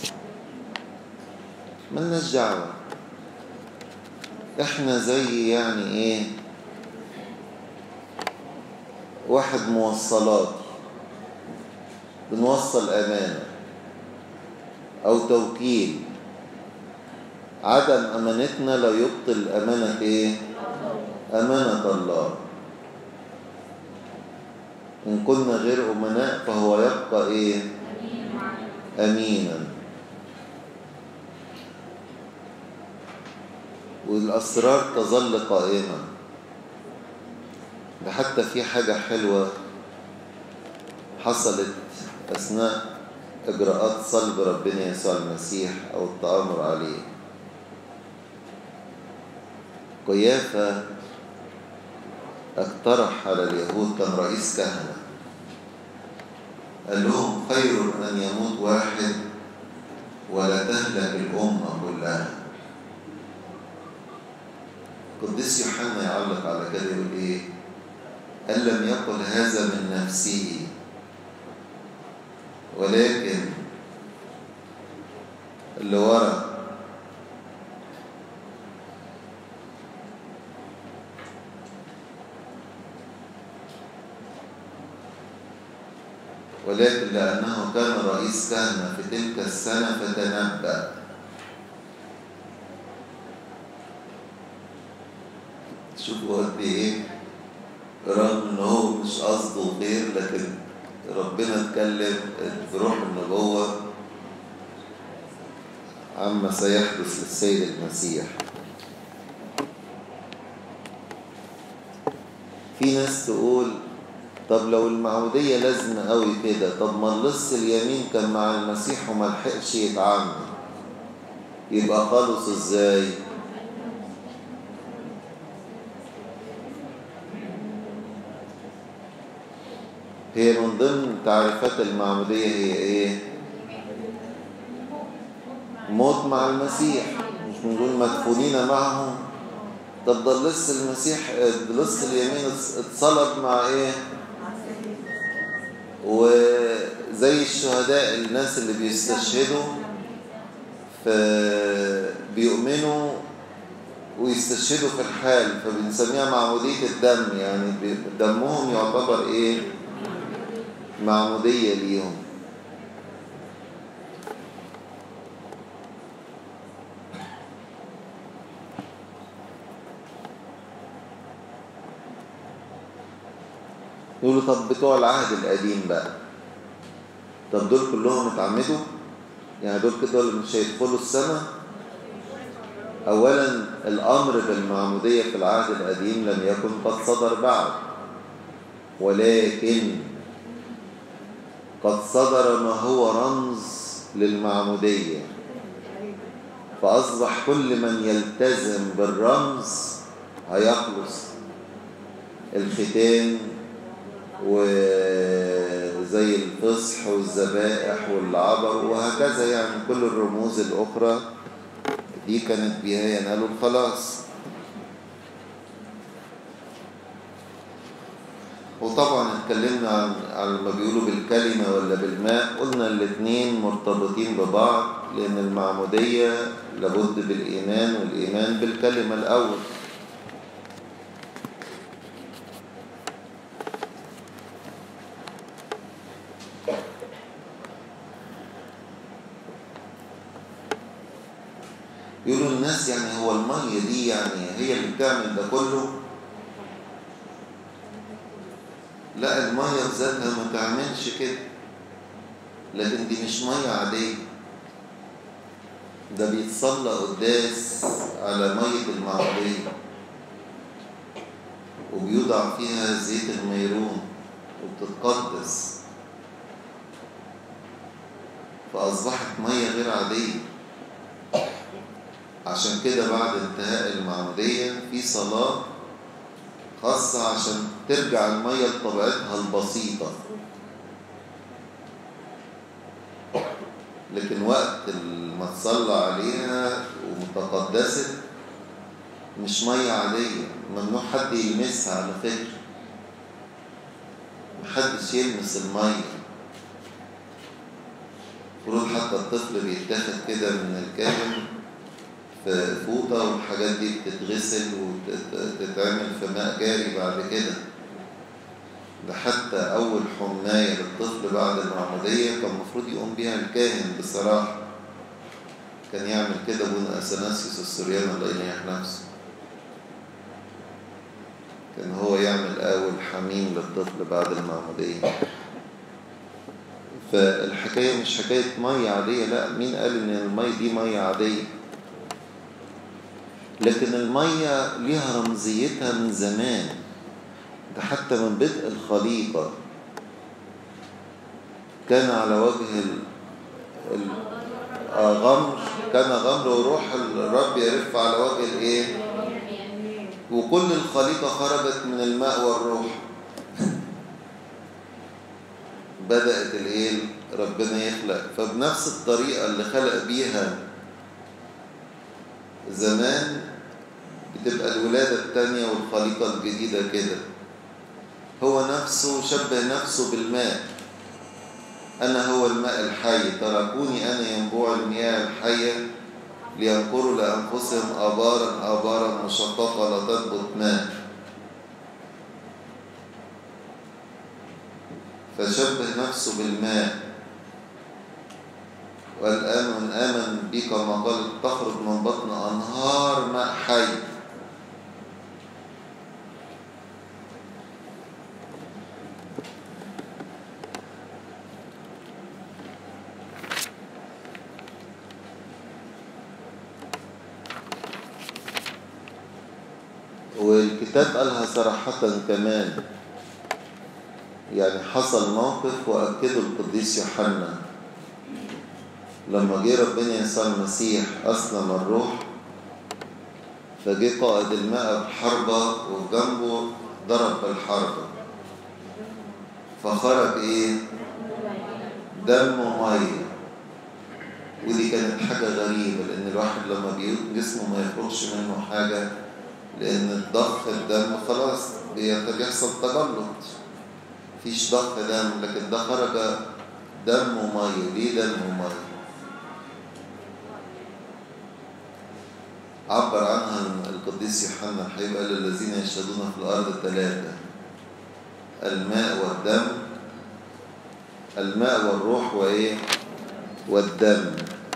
Speaker 1: ملناش دعوة احنا زي يعني ايه واحد موصلات بنوصل أمانة أو توكيل عدم أمانتنا لا يبطل أمانة إيه؟ أمانة الله إن كنا غير أمناء فهو يبقى إيه؟ أمينا والأسرار تظل قائمة ده حتى في حاجة حلوة حصلت أثناء إجراءات صلب ربنا يسوع المسيح أو التآمر عليه قيافة اقترح على اليهود كان رئيس كهنة قال لهم خير أن يموت واحد ولا تهلك الأمة كلها قديس يوحنا يعلق على كده يقول إيه قال لم يقل هذا من نفسه ولكن اللي ورا ولكن لأنه كان رئيس كهنة في تلك السنة فتنبأ شوفوا قد إيه رغم إن هو مش قصده خير لكن ربنا اتكلم بروح النبوة عما سيحدث للسيد المسيح في ناس تقول طب لو المعمودية لازمة قوي كده طب ما اللص اليمين كان مع المسيح وما لحقش يتعمد يبقى خلص ازاي هي من ضمن تعريفات المعمودية هي ايه موت مع المسيح مش بنقول مدفونين معه طب ده اللص المسيح اللص اليمين اتصلب مع ايه وزي الشهداء الناس اللي بيستشهدوا بيؤمنوا ويستشهدوا في الحال فبنسميها معمودية الدم يعني دمهم يعتبر ايه معمودية ليهم يقولوا طب بتوع العهد القديم بقى طب دول كلهم اتعمدوا يعني دول كده مش هيدخلوا السماء اولا الامر بالمعموديه في العهد القديم لم يكن قد صدر بعد ولكن قد صدر ما هو رمز للمعموديه فاصبح كل من يلتزم بالرمز هيخلص الختان وزي الفصح والذبائح والعبر وهكذا يعني كل الرموز الأخرى دي كانت بها ينالوا الخلاص وطبعا اتكلمنا عن عن ما بيقولوا بالكلمة ولا بالماء قلنا الاثنين مرتبطين ببعض لأن المعمودية لابد بالإيمان والإيمان بالكلمة الأول يقولوا الناس يعني هو المية دي يعني هي اللي بتعمل ده كله لا المية بذاتها ما تعملش كده لكن دي مش مية عادية ده بيتصلى قداس على مية المعمودية وبيوضع فيها زيت الميرون وبتتقدس فأصبحت مية غير عادية عشان كده بعد انتهاء المعمودية في صلاة خاصة عشان ترجع المية لطبيعتها البسيطة لكن وقت ما تصلى عليها ومتقدست مش مية عادية ممنوع حد يلمسها على فكرة محدش يلمس المية المفروض حتى الطفل بيتاخد كده من الكاهن في فوطة والحاجات دي بتتغسل وتتعمل في ماء جاري بعد كده ده حتى أول حماية للطفل بعد المعمودية كان المفروض يقوم بيها الكاهن بصراحة كان يعمل كده ابونا أثناسيوس السوريان الله ينيح نفسه كان هو يعمل أول حميم للطفل بعد المعمودية فالحكاية مش حكاية مية عادية لا مين قال إن المية دي مية عادية لكن المية ليها رمزيتها من زمان ده حتى من بدء الخليقة كان على وجه الغمر كان غمر وروح الرب يرف على وجه الايه وكل الخليقة خرجت من الماء والروح بدأت الايه ربنا يخلق فبنفس الطريقة اللي خلق بيها زمان بتبقى الولادة التانية والخليقة الجديدة كده هو نفسه شبه نفسه بالماء أنا هو الماء الحي تركوني أنا ينبوع المياه الحية لينقروا لأنفسهم آبارا آبارا مشققة لا تضبط ماء فشبه نفسه بالماء والآن من آمن بي كما قال تخرج من بطن أنهار ماء حي والكتاب قالها صراحة كمان يعني حصل موقف وأكده القديس يوحنا لما جه ربنا يسوع المسيح أسلم الروح فجه قائد الماء بحربة وجنبه ضرب بالحربة فخرج إيه؟ دم ومية ودي كانت حاجة غريبة لأن الواحد لما بيموت جسمه ما يخرجش منه حاجة لأن الضخ الدم خلاص بيحصل تجلط مفيش ضخ دم لكن ده خرج دم ومية ليه دم ومية عبر عنها القديس يوحنا هيبقى للذين يشهدون في الأرض ثلاثة الماء والدم الماء والروح وإيه والدم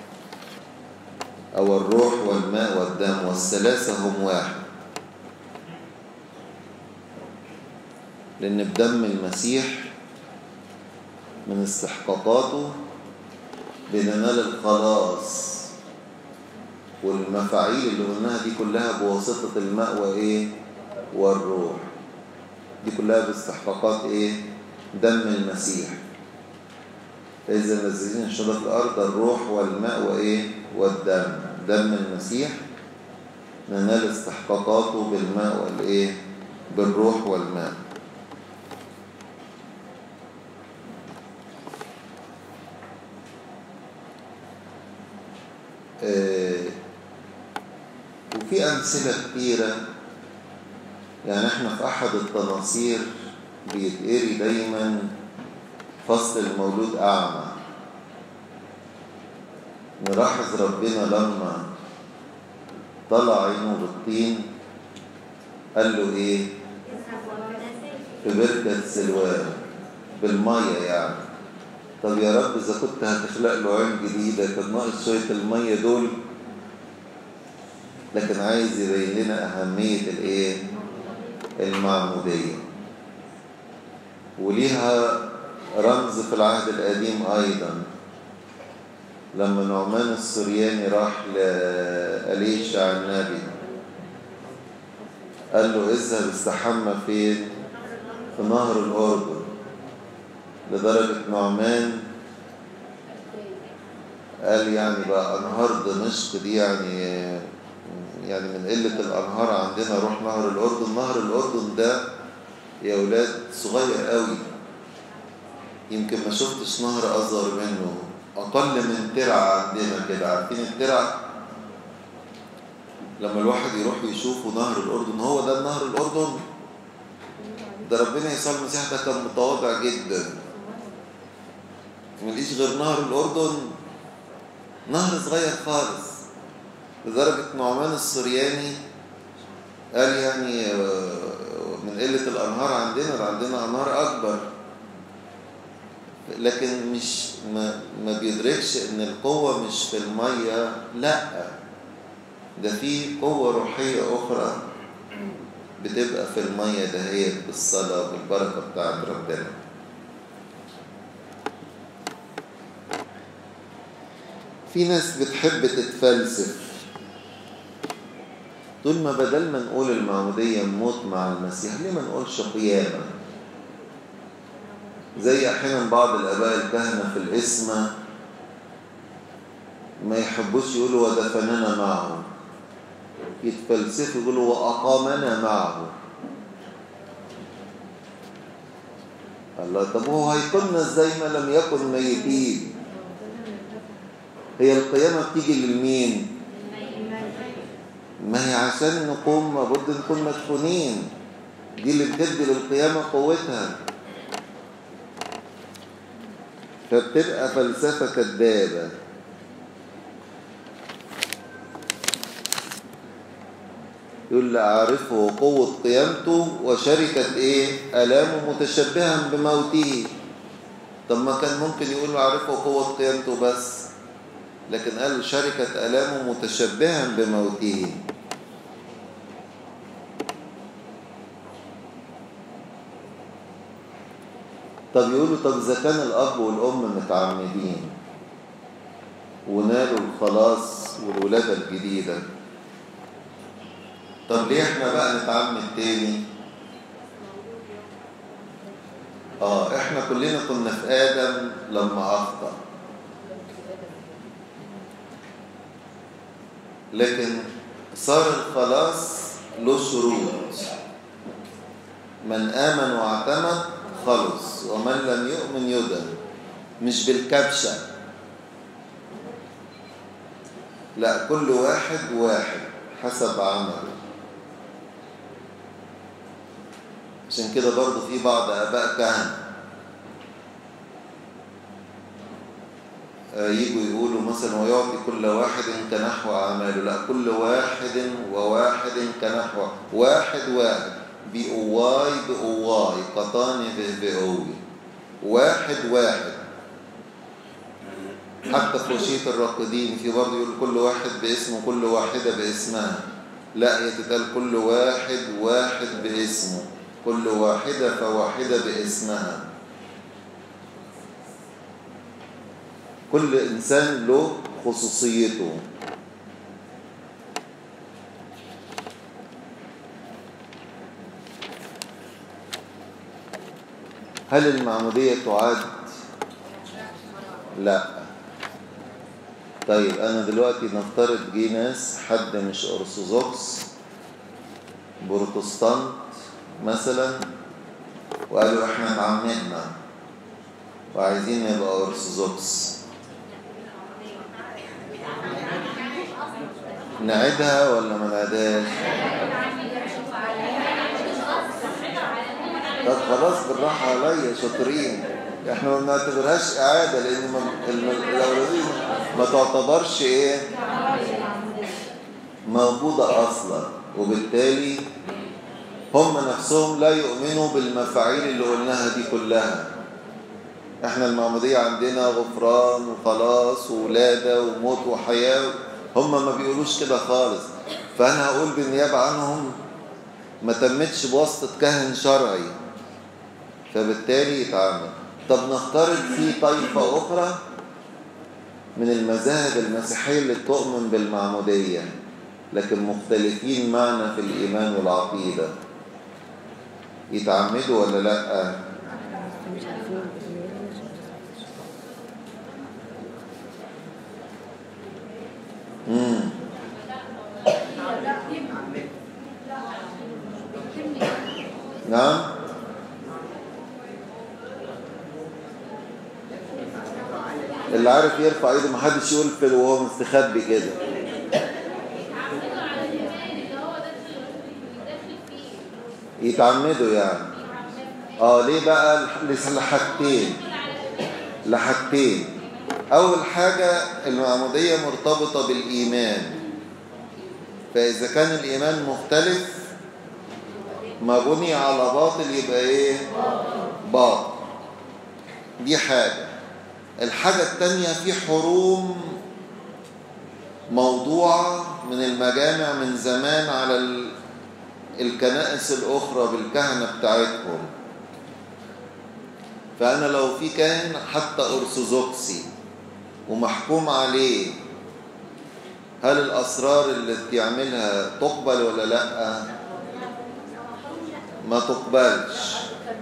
Speaker 1: أو الروح والماء والدم والثلاثة هم واحد لأن بدم المسيح من استحقاقاته بننال الخلاص والمفاعيل اللي قلناها دي كلها بواسطة الماء وإيه والروح دي كلها باستحقاقات إيه دم المسيح فإذا الذين انشروا في الأرض الروح والماء وإيه والدم دم المسيح ننال استحقاقاته بالماء والإيه بالروح والماء آه وفي أمثلة كتيرة يعني احنا في أحد التناصير بيتقري دايما فصل المولود أعمى نلاحظ ربنا لما طلع عينه بالطين قال له ايه في بركة سلوان بالمية يعني طب يا رب إذا كنت هتخلق له عين جديدة كان ناقص شوية المية دول لكن عايز يبين لنا أهمية الإيه؟ المعمودية وليها رمز في العهد القديم أيضا لما نعمان السرياني راح لأليشع النبي قال له اذهب استحمى فين في نهر الأردن لدرجة نعمان قال يعني بقى أنهار دمشق دي يعني يعني من قلة الأنهار عندنا روح نهر الأردن نهر الأردن ده يا ولاد صغير قوي يمكن ما شفتش نهر أصغر منه أقل من ترعة عندنا كده عارفين الترعة لما الواحد يروح يشوفه نهر الأردن هو ده نهر الأردن ده ربنا يسوع المسيح ده كان متواضع جدا مليش غير نهر الأردن نهر صغير خالص لدرجة نعمان السرياني قال يعني من قلة الأنهار عندنا ده عندنا أنهار أكبر لكن مش ما, ما بيدركش ان القوة مش في المية لا ده في قوة روحية أخرى بتبقى في المية دهيت بالصلاة بالبركة بتاعت ربنا في ناس بتحب تتفلسف طول ما بدل ما نقول المعمودية موت مع المسيح ليه ما نقولش قيامة زي أحيانا بعض الآباء الكهنة في الإسمة ما يحبوش يقولوا ودفننا معه يتفلسفوا يقولوا وأقامنا معه الله طب هو هيقومنا ازاي ما لم يكن ميتين هي القيامة بتيجي لمين ما هي عشان نقوم لابد نكون مدفونين دي اللي بتدي للقيامة قوتها فبتبقى فلسفة كذابة يقول أعرفه قوة قيامته وشركة إيه ألامه متشبها بموته طب ما كان ممكن يقول أعرفه قوة قيامته بس لكن قال شركة ألامه متشبها بموته طب يقولوا طب إذا كان الأب والأم متعمدين ونالوا الخلاص والولادة الجديدة طب ليه احنا بقى نتعمد تاني اه احنا كلنا كنا في آدم لما أخطأ لكن صار الخلاص له شروط من آمن واعتمد خلص ومن لم يؤمن يدن مش بالكبشة لا كل واحد واحد حسب عمله عشان كده برضو في بعض آباء كهنة يجوا يقولوا مثلا ويعطي كل واحد كنحو أعماله لا كل واحد وواحد كنحو واحد واحد بأواي بأواي قطاني بأوي واحد واحد حتى في وشية الراقدين في برضه يقول كل واحد باسمه كل واحدة باسمها لا هي تتقال كل واحد واحد باسمه كل واحدة فواحدة باسمها كل إنسان له خصوصيته هل المعمودية تعاد؟ لا طيب أنا دلوقتي نفترض جه ناس حد مش أرثوذكس بروتستانت مثلا وقالوا احنا اتعمدنا وعايزين نبقى أرثوذكس نعيدها ولا ما نعيدهاش؟ طب خلاص بالراحة عليا شاطرين احنا ما بنعتبرهاش إعادة لأن الأولادين ما تعتبرش إيه؟ موجودة أصلا وبالتالي هم نفسهم لا يؤمنوا بالمفاعيل اللي قلناها دي كلها احنا المعمودية عندنا غفران وخلاص وولادة وموت وحياة هم ما بيقولوش كده خالص فأنا هقول بالنيابة عنهم ما تمتش بواسطة كاهن شرعي فبالتالي يتعامل طب نفترض في طائفة أخرى من المذاهب المسيحية اللي تؤمن بالمعمودية لكن مختلفين معنا في الإيمان والعقيدة يتعمدوا ولا لأ امم نعم اللي عارف يرفع ايده محدش يقول في وهو مستخبي كده يتعمدوا يعني اه ليه بقى لحاجتين لحاجتين اول حاجة المعمودية مرتبطة بالايمان فاذا كان الايمان مختلف ما بني على باطل يبقى ايه باطل دي حاجة الحاجة التانية في حروم موضوعة من المجامع من زمان على الكنائس الأخرى بالكهنة بتاعتهم فأنا لو في كاهن حتى أرثوذكسي ومحكوم عليه هل الأسرار اللي بيعملها تقبل ولا لأ؟ ما تقبلش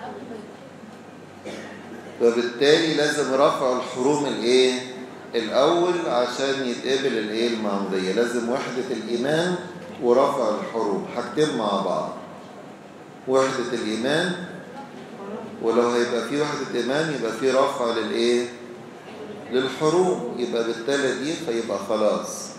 Speaker 1: فبالتالي لازم رفع الحروم الايه الاول عشان يتقبل الايه المعموديه لازم وحده الايمان ورفع الحروم حاجتين مع بعض وحده الايمان ولو هيبقى في وحده ايمان يبقى في رفع للايه للحروم يبقى بالتالي دي فيبقى خلاص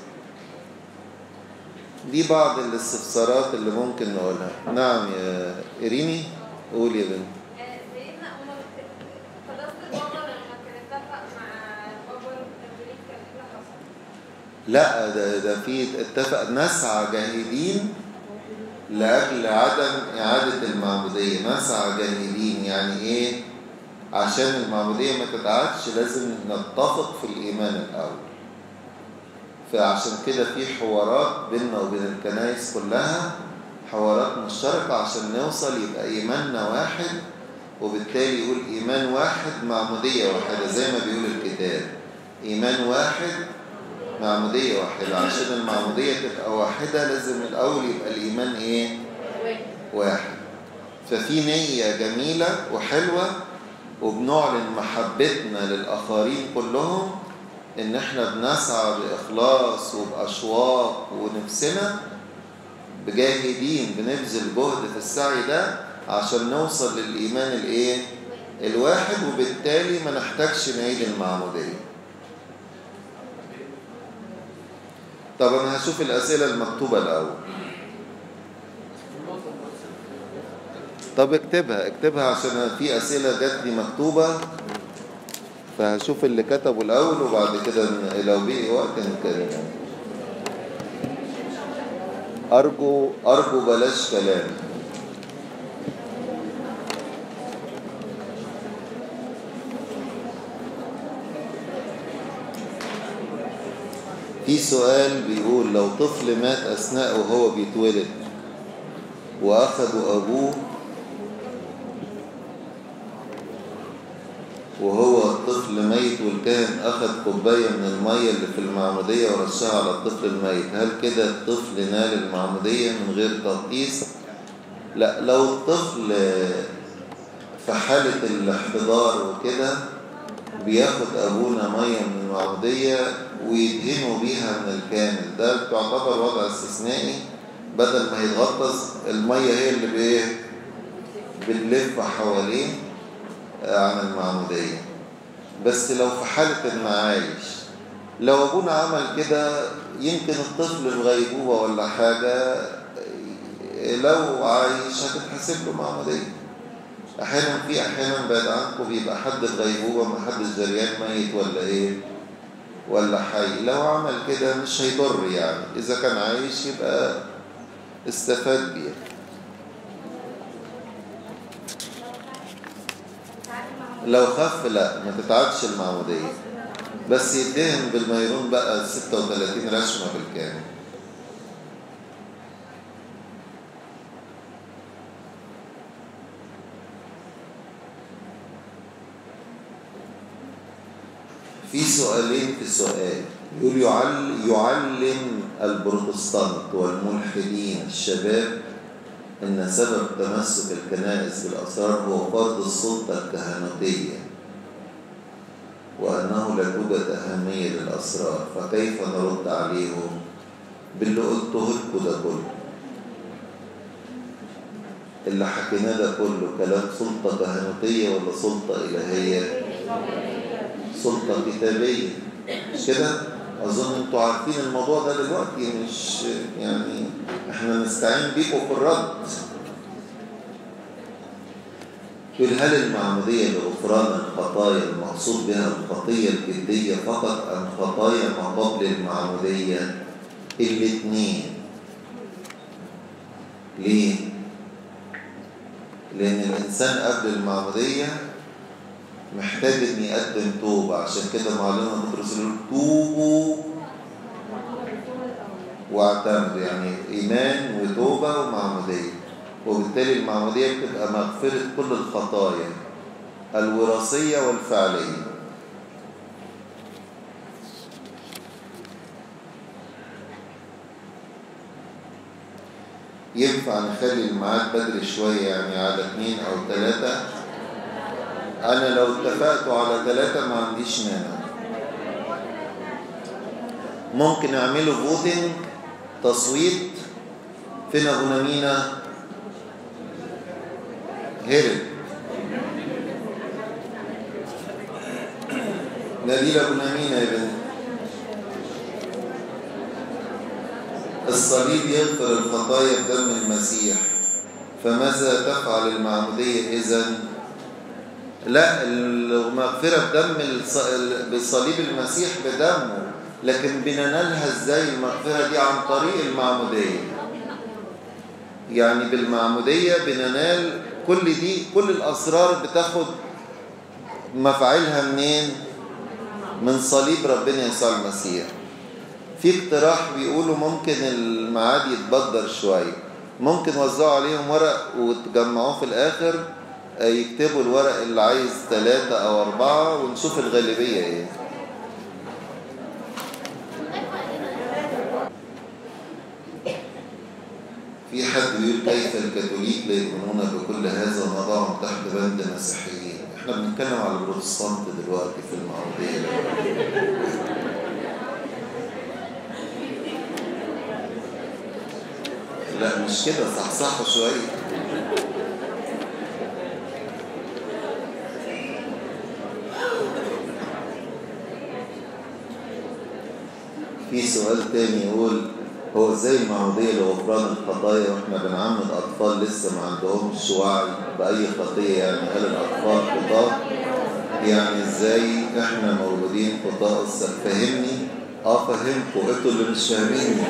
Speaker 1: دي بعض الاستفسارات اللي ممكن نقولها نعم يا إريني قول يا بنت
Speaker 2: سيدنا عمر قداسة البابا لما كان اتفق مع البابا الكاثوليك كان ايه اللي حصل؟
Speaker 1: لا ده ده في اتفق نسعى جاهدين لأجل عدم إعادة المعمودية نسعى جاهدين يعني إيه عشان المعمودية ما تتعادش لازم نتفق في الإيمان الأول فعشان كده في حوارات بيننا وبين الكنائس كلها حوارات مشتركة عشان نوصل يبقى إيماننا واحد وبالتالي يقول إيمان واحد معمودية واحدة زي ما بيقول الكتاب إيمان واحد معمودية واحدة عشان المعمودية تبقى واحدة لازم الأول يبقى الإيمان إيه؟ واحد ففي نية جميلة وحلوة وبنعلن محبتنا للآخرين كلهم إن إحنا بنسعى بإخلاص وبأشواق ونفسنا بجاهدين بنبذل جهد في السعي ده عشان نوصل للإيمان الإيه؟ الواحد وبالتالي ما نحتاجش نعيد المعمودية طب أنا هشوف الأسئلة المكتوبة الأول طب اكتبها اكتبها عشان في أسئلة جات لي مكتوبة فهشوف اللي كتبوا الأول وبعد كده ن- لو بقي وقت نتكلم أرجو أرجو بلاش كلام في سؤال بيقول لو طفل مات أثناء وهو بيتولد وأخدوا أبوه وهو الطفل ميت والكاهن أخذ كوباية من المية اللي في المعمودية ورشها على الطفل الميت هل كده الطفل نال المعمودية من غير تغطيس؟ لا لو الطفل في حالة الاحتضار وكده بياخد أبونا مية من المعمودية ويدهنوا بيها من الكامل ده تعتبر وضع استثنائي بدل ما يتغطس المية هي اللي بإيه؟ بتلف حواليه عن المعمودية بس لو في حالة المعايش لو أبونا عمل كده يمكن الطفل في غيبوبة ولا حاجة لو عايش هتتحسب له معمودية أحيانا في أحيانا بعد عنكم بيبقى حد في غيبوبة ما حدش دريان ميت ولا إيه ولا حي لو عمل كده مش هيضر يعني إذا كان عايش يبقى استفاد بيه لو خف لا ما تتعادش المعمودية بس يدهن بالميرون بقى 36 رشمة بالكامل في سؤالين في سؤال يقول يعل يعلم البروتستانت والملحدين الشباب إن سبب تمسك الكنائس بالأسرار هو فرض السلطة الكهنوتية وأنه لا توجد أهمية للأسرار فكيف نرد عليهم باللي قلته لكم ده كله اللي حكيناه ده كله كلام سلطة كهنوتية ولا سلطة إلهية سلطة كتابية مش كده أظن أنتوا عارفين الموضوع ده دلوقتي مش يعني إحنا نستعين بيكم في الرد يقول هل المعمودية لغفران الخطايا المقصود بها الخطية الجدية فقط أم خطايا ما قبل المعمودية الاثنين ليه؟ لأن الإنسان قبل المعمودية محتاج إن يقدم توبة عشان كده معلمنا بطرس يقول توبوا واعتمدوا يعني إيمان وتوبة ومعمودية وبالتالي المعمودية بتبقى مغفرة كل الخطايا الوراثية والفعلية ينفع نخلي الميعاد بدري شوية يعني على اثنين أو ثلاثة أنا لو اتفقت على ثلاثة ما عنديش مانع ممكن أعمله فوتنج تصويت فين أبونا مينا هرب نبيل أبو نمينة يا بنت الصليب يغفر الخطايا بدم المسيح فماذا تفعل المعمودية إذا لا المغفرة بدم الص- بصليب المسيح بدمه لكن بننالها ازاي المغفرة دي عن طريق المعمودية يعني بالمعمودية بننال كل دي كل الأسرار بتاخد مفاعلها منين من صليب ربنا يسوع المسيح في اقتراح بيقولوا ممكن الميعاد يتبدر شوية ممكن وزعوا عليهم ورق وتجمعوه في الآخر آه، يكتبوا الورق اللي عايز ثلاثة أو أربعة ونشوف الغالبية إيه في حد بيقول كيف الكاثوليك لا يؤمنون بكل هذا ونضعهم تحت بند مسيحيين احنا بنتكلم على البروتستانت دلوقتي في المواضيع لا مش كده صحصحوا شوية في سؤال تاني يقول هو ازاي المعمودية لغفران الخطايا واحنا بنعمد اطفال لسه ما عندهمش وعي بأي خطية يعني هل الاطفال خطاة يعني ازاي احنا مولودين خطاة أستاذ فهمني اه فهمكوا انتوا اللي مش فاهميني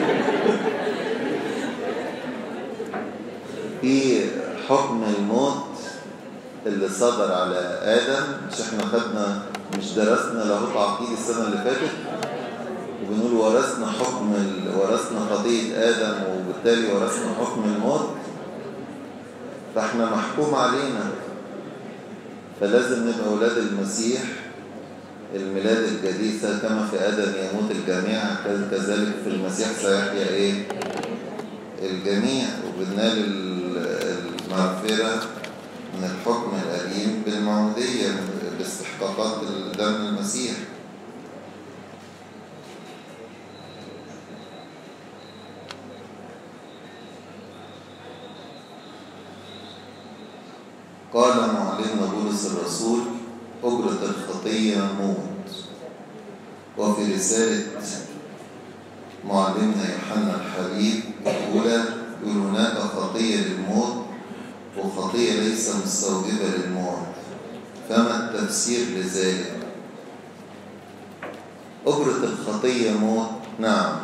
Speaker 1: في حكم الموت اللي صدر على آدم مش احنا خدنا مش درسنا لاهوت عقيد السنة اللي فاتت وبنقول ورثنا حكم ال... ورثنا خطية آدم وبالتالي ورثنا حكم الموت فاحنا محكوم علينا فلازم نبقى أولاد المسيح الميلاد الجديد كما في آدم يموت الجميع كذلك في المسيح سيحيا إيه الجميع وبنال المغفرة من الحكم القديم بالمعمودية باستحقاقات دم المسيح قال معلمنا بولس الرسول أجرة الخطية موت وفي رسالة معلمنا يوحنا الحبيب الأولى يقول هناك خطية للموت وخطية ليس مستوجبة للموت فما التفسير لذلك أجرة الخطية موت نعم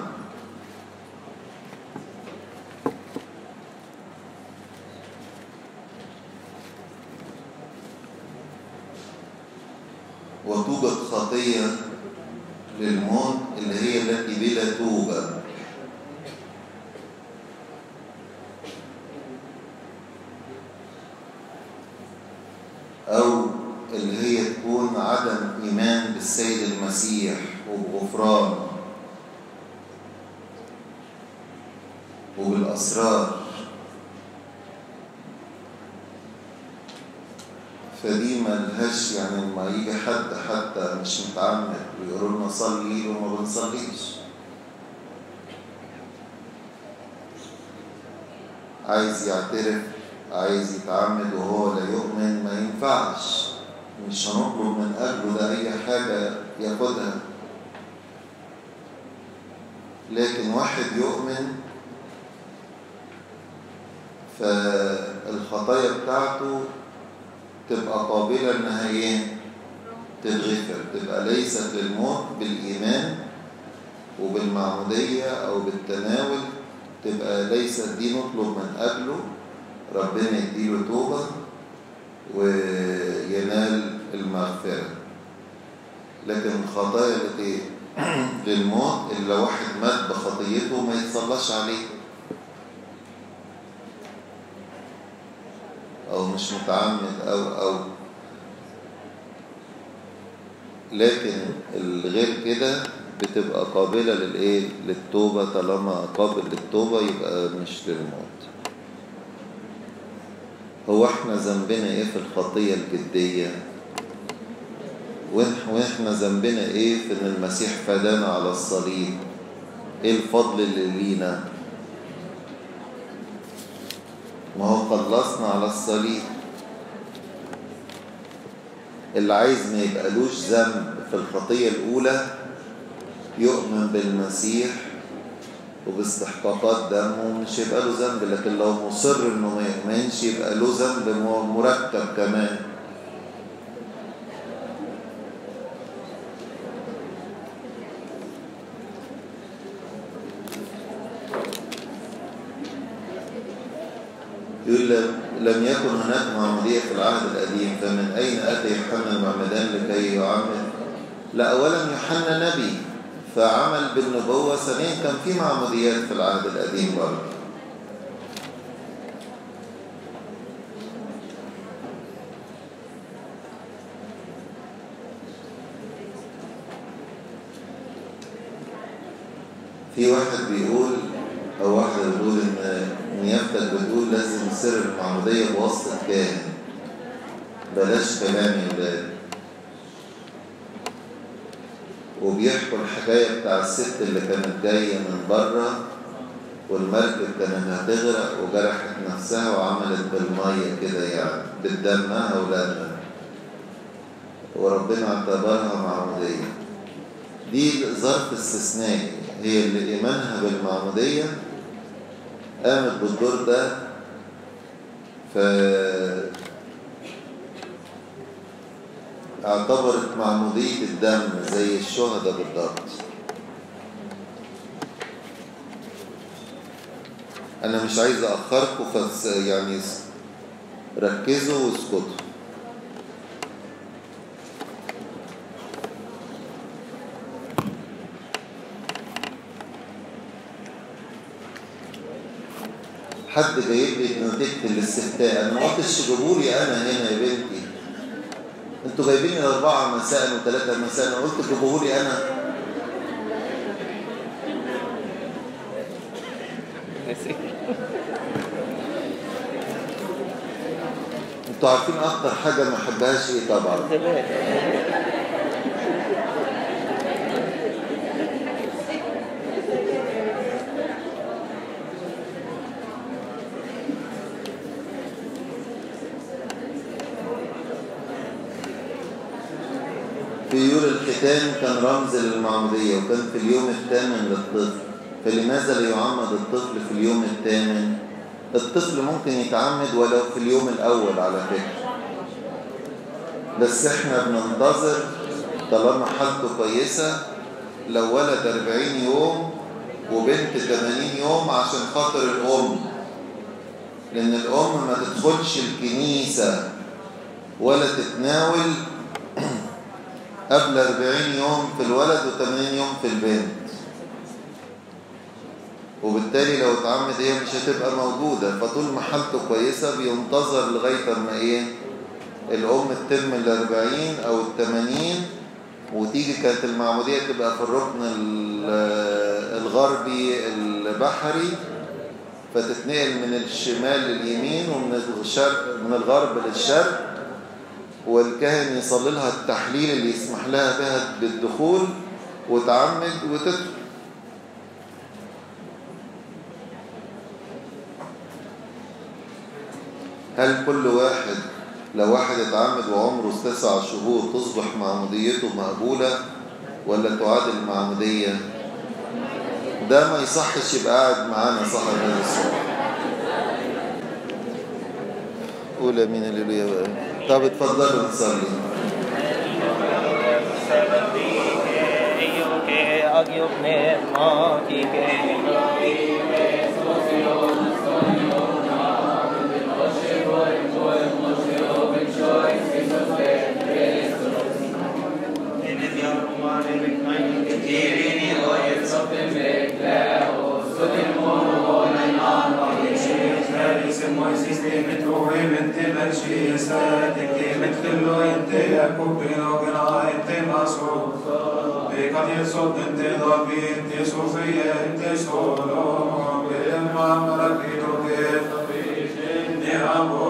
Speaker 1: وتوجد خطية للموت اللي هي التي بلا توبة أو اللي هي تكون عدم إيمان بالسيد المسيح وبغفران وبالأسرار فدي ملهاش يعني لما يجي حد حتى مش متعمد ويقولوا لنا صلي وما بنصليش عايز يعترف عايز يتعمد وهو لا يؤمن ما ينفعش مش هنطلب من أجله ده أي حاجة ياخدها لكن واحد يؤمن فالخطايا بتاعته تبقى قابلة إنها إيه؟ تتغفر تبقى ليست للموت بالإيمان وبالمعمودية أو بالتناول تبقى ليست دي نطلب من أجله ربنا يديله توبة وينال المغفرة لكن الخطايا التي للموت إلا واحد مات بخطيته ما يتصلاش عليه أو مش متعمد أو أو لكن الغير كده بتبقى قابلة للإيه؟ للتوبة طالما قابل للتوبة يبقى مش للموت هو احنا ذنبنا ايه في الخطية الجدية واحنا ذنبنا ايه في ان المسيح فدانا على الصليب ايه الفضل اللي لينا ما هو خلصنا على الصليب اللي عايز ما يبقالوش ذنب في الخطية الأولى يؤمن بالمسيح وباستحقاقات دمه مش هيبقى له ذنب لكن لو مصر انه ما يؤمنش يبقى له ذنب مرتب كمان يقول لم يكن هناك معمودية في العهد القديم فمن أين أتى يوحنا المعمدان لكي يعمد؟ لا أولا يوحنا نبي فعمل بالنبوة ثانيا كان في معموديات في العهد القديم برضه في واحد بيقول أو واحدة بتقول إن نيافتك بتقول لازم سر المعمودية بواسطة كاهن بلاش كلام يا ولاد وبيحكوا الحكاية بتاع الست اللي كانت جاية من بره والمركب كانت هتغرق وجرحت نفسها وعملت بالمية كده يعني بتدمها ولادها وربنا اعتبرها معمودية دي ظرف استثنائي هي اللي إيمانها بالمعمودية قامت بالدور ده ف اعتبرت معمودية الدم زي الشهداء بالضبط أنا مش عايز أخركم فس يعني ركزوا واسكتوا حد جايب لي نتيجة الاستفتاء أنا ما قلتش تجيبوا لي أنا هنا يا بنتي انتوا جايبين أربعة مساء وثلاثة مساء أنا قلت تجيبوا لي أنا انتوا عارفين أكتر حاجة ما أحبهاش إيه طبعا في يوم الختان كان رمز للمعمودية وكان في اليوم الثامن للطفل فلماذا لا يعمد الطفل في اليوم الثامن الطفل ممكن يتعمد ولو في اليوم الأول على فكرة بس احنا بننتظر طالما حالته كويسة لو ولد 40 يوم وبنت 80 يوم عشان خاطر الأم لأن الأم ما تدخلش الكنيسة ولا تتناول قبل 40 يوم في الولد و80 يوم في البنت وبالتالي لو اتعمد هي مش هتبقى موجودة فطول ما حالته كويسة بينتظر لغاية ما ايه الأم تتم الأربعين أو التمانين وتيجي كانت المعمودية تبقى في الركن الغربي البحري فتتنقل من الشمال لليمين ومن الشرق من الغرب للشرق والكاهن يصلي لها التحليل اللي يسمح لها بها بالدخول وتعمد وتدخل هل كل واحد لو واحد اتعمد وعمره تسع شهور تصبح معموديته مقبولة ولا تعاد المعمودية ده ما يصحش يبقى قاعد معانا صاحب هذا السؤال قول امين هللويا بقى طب اتفضلوا نصلي
Speaker 3: Agio pneumatiche,
Speaker 4: Sofia,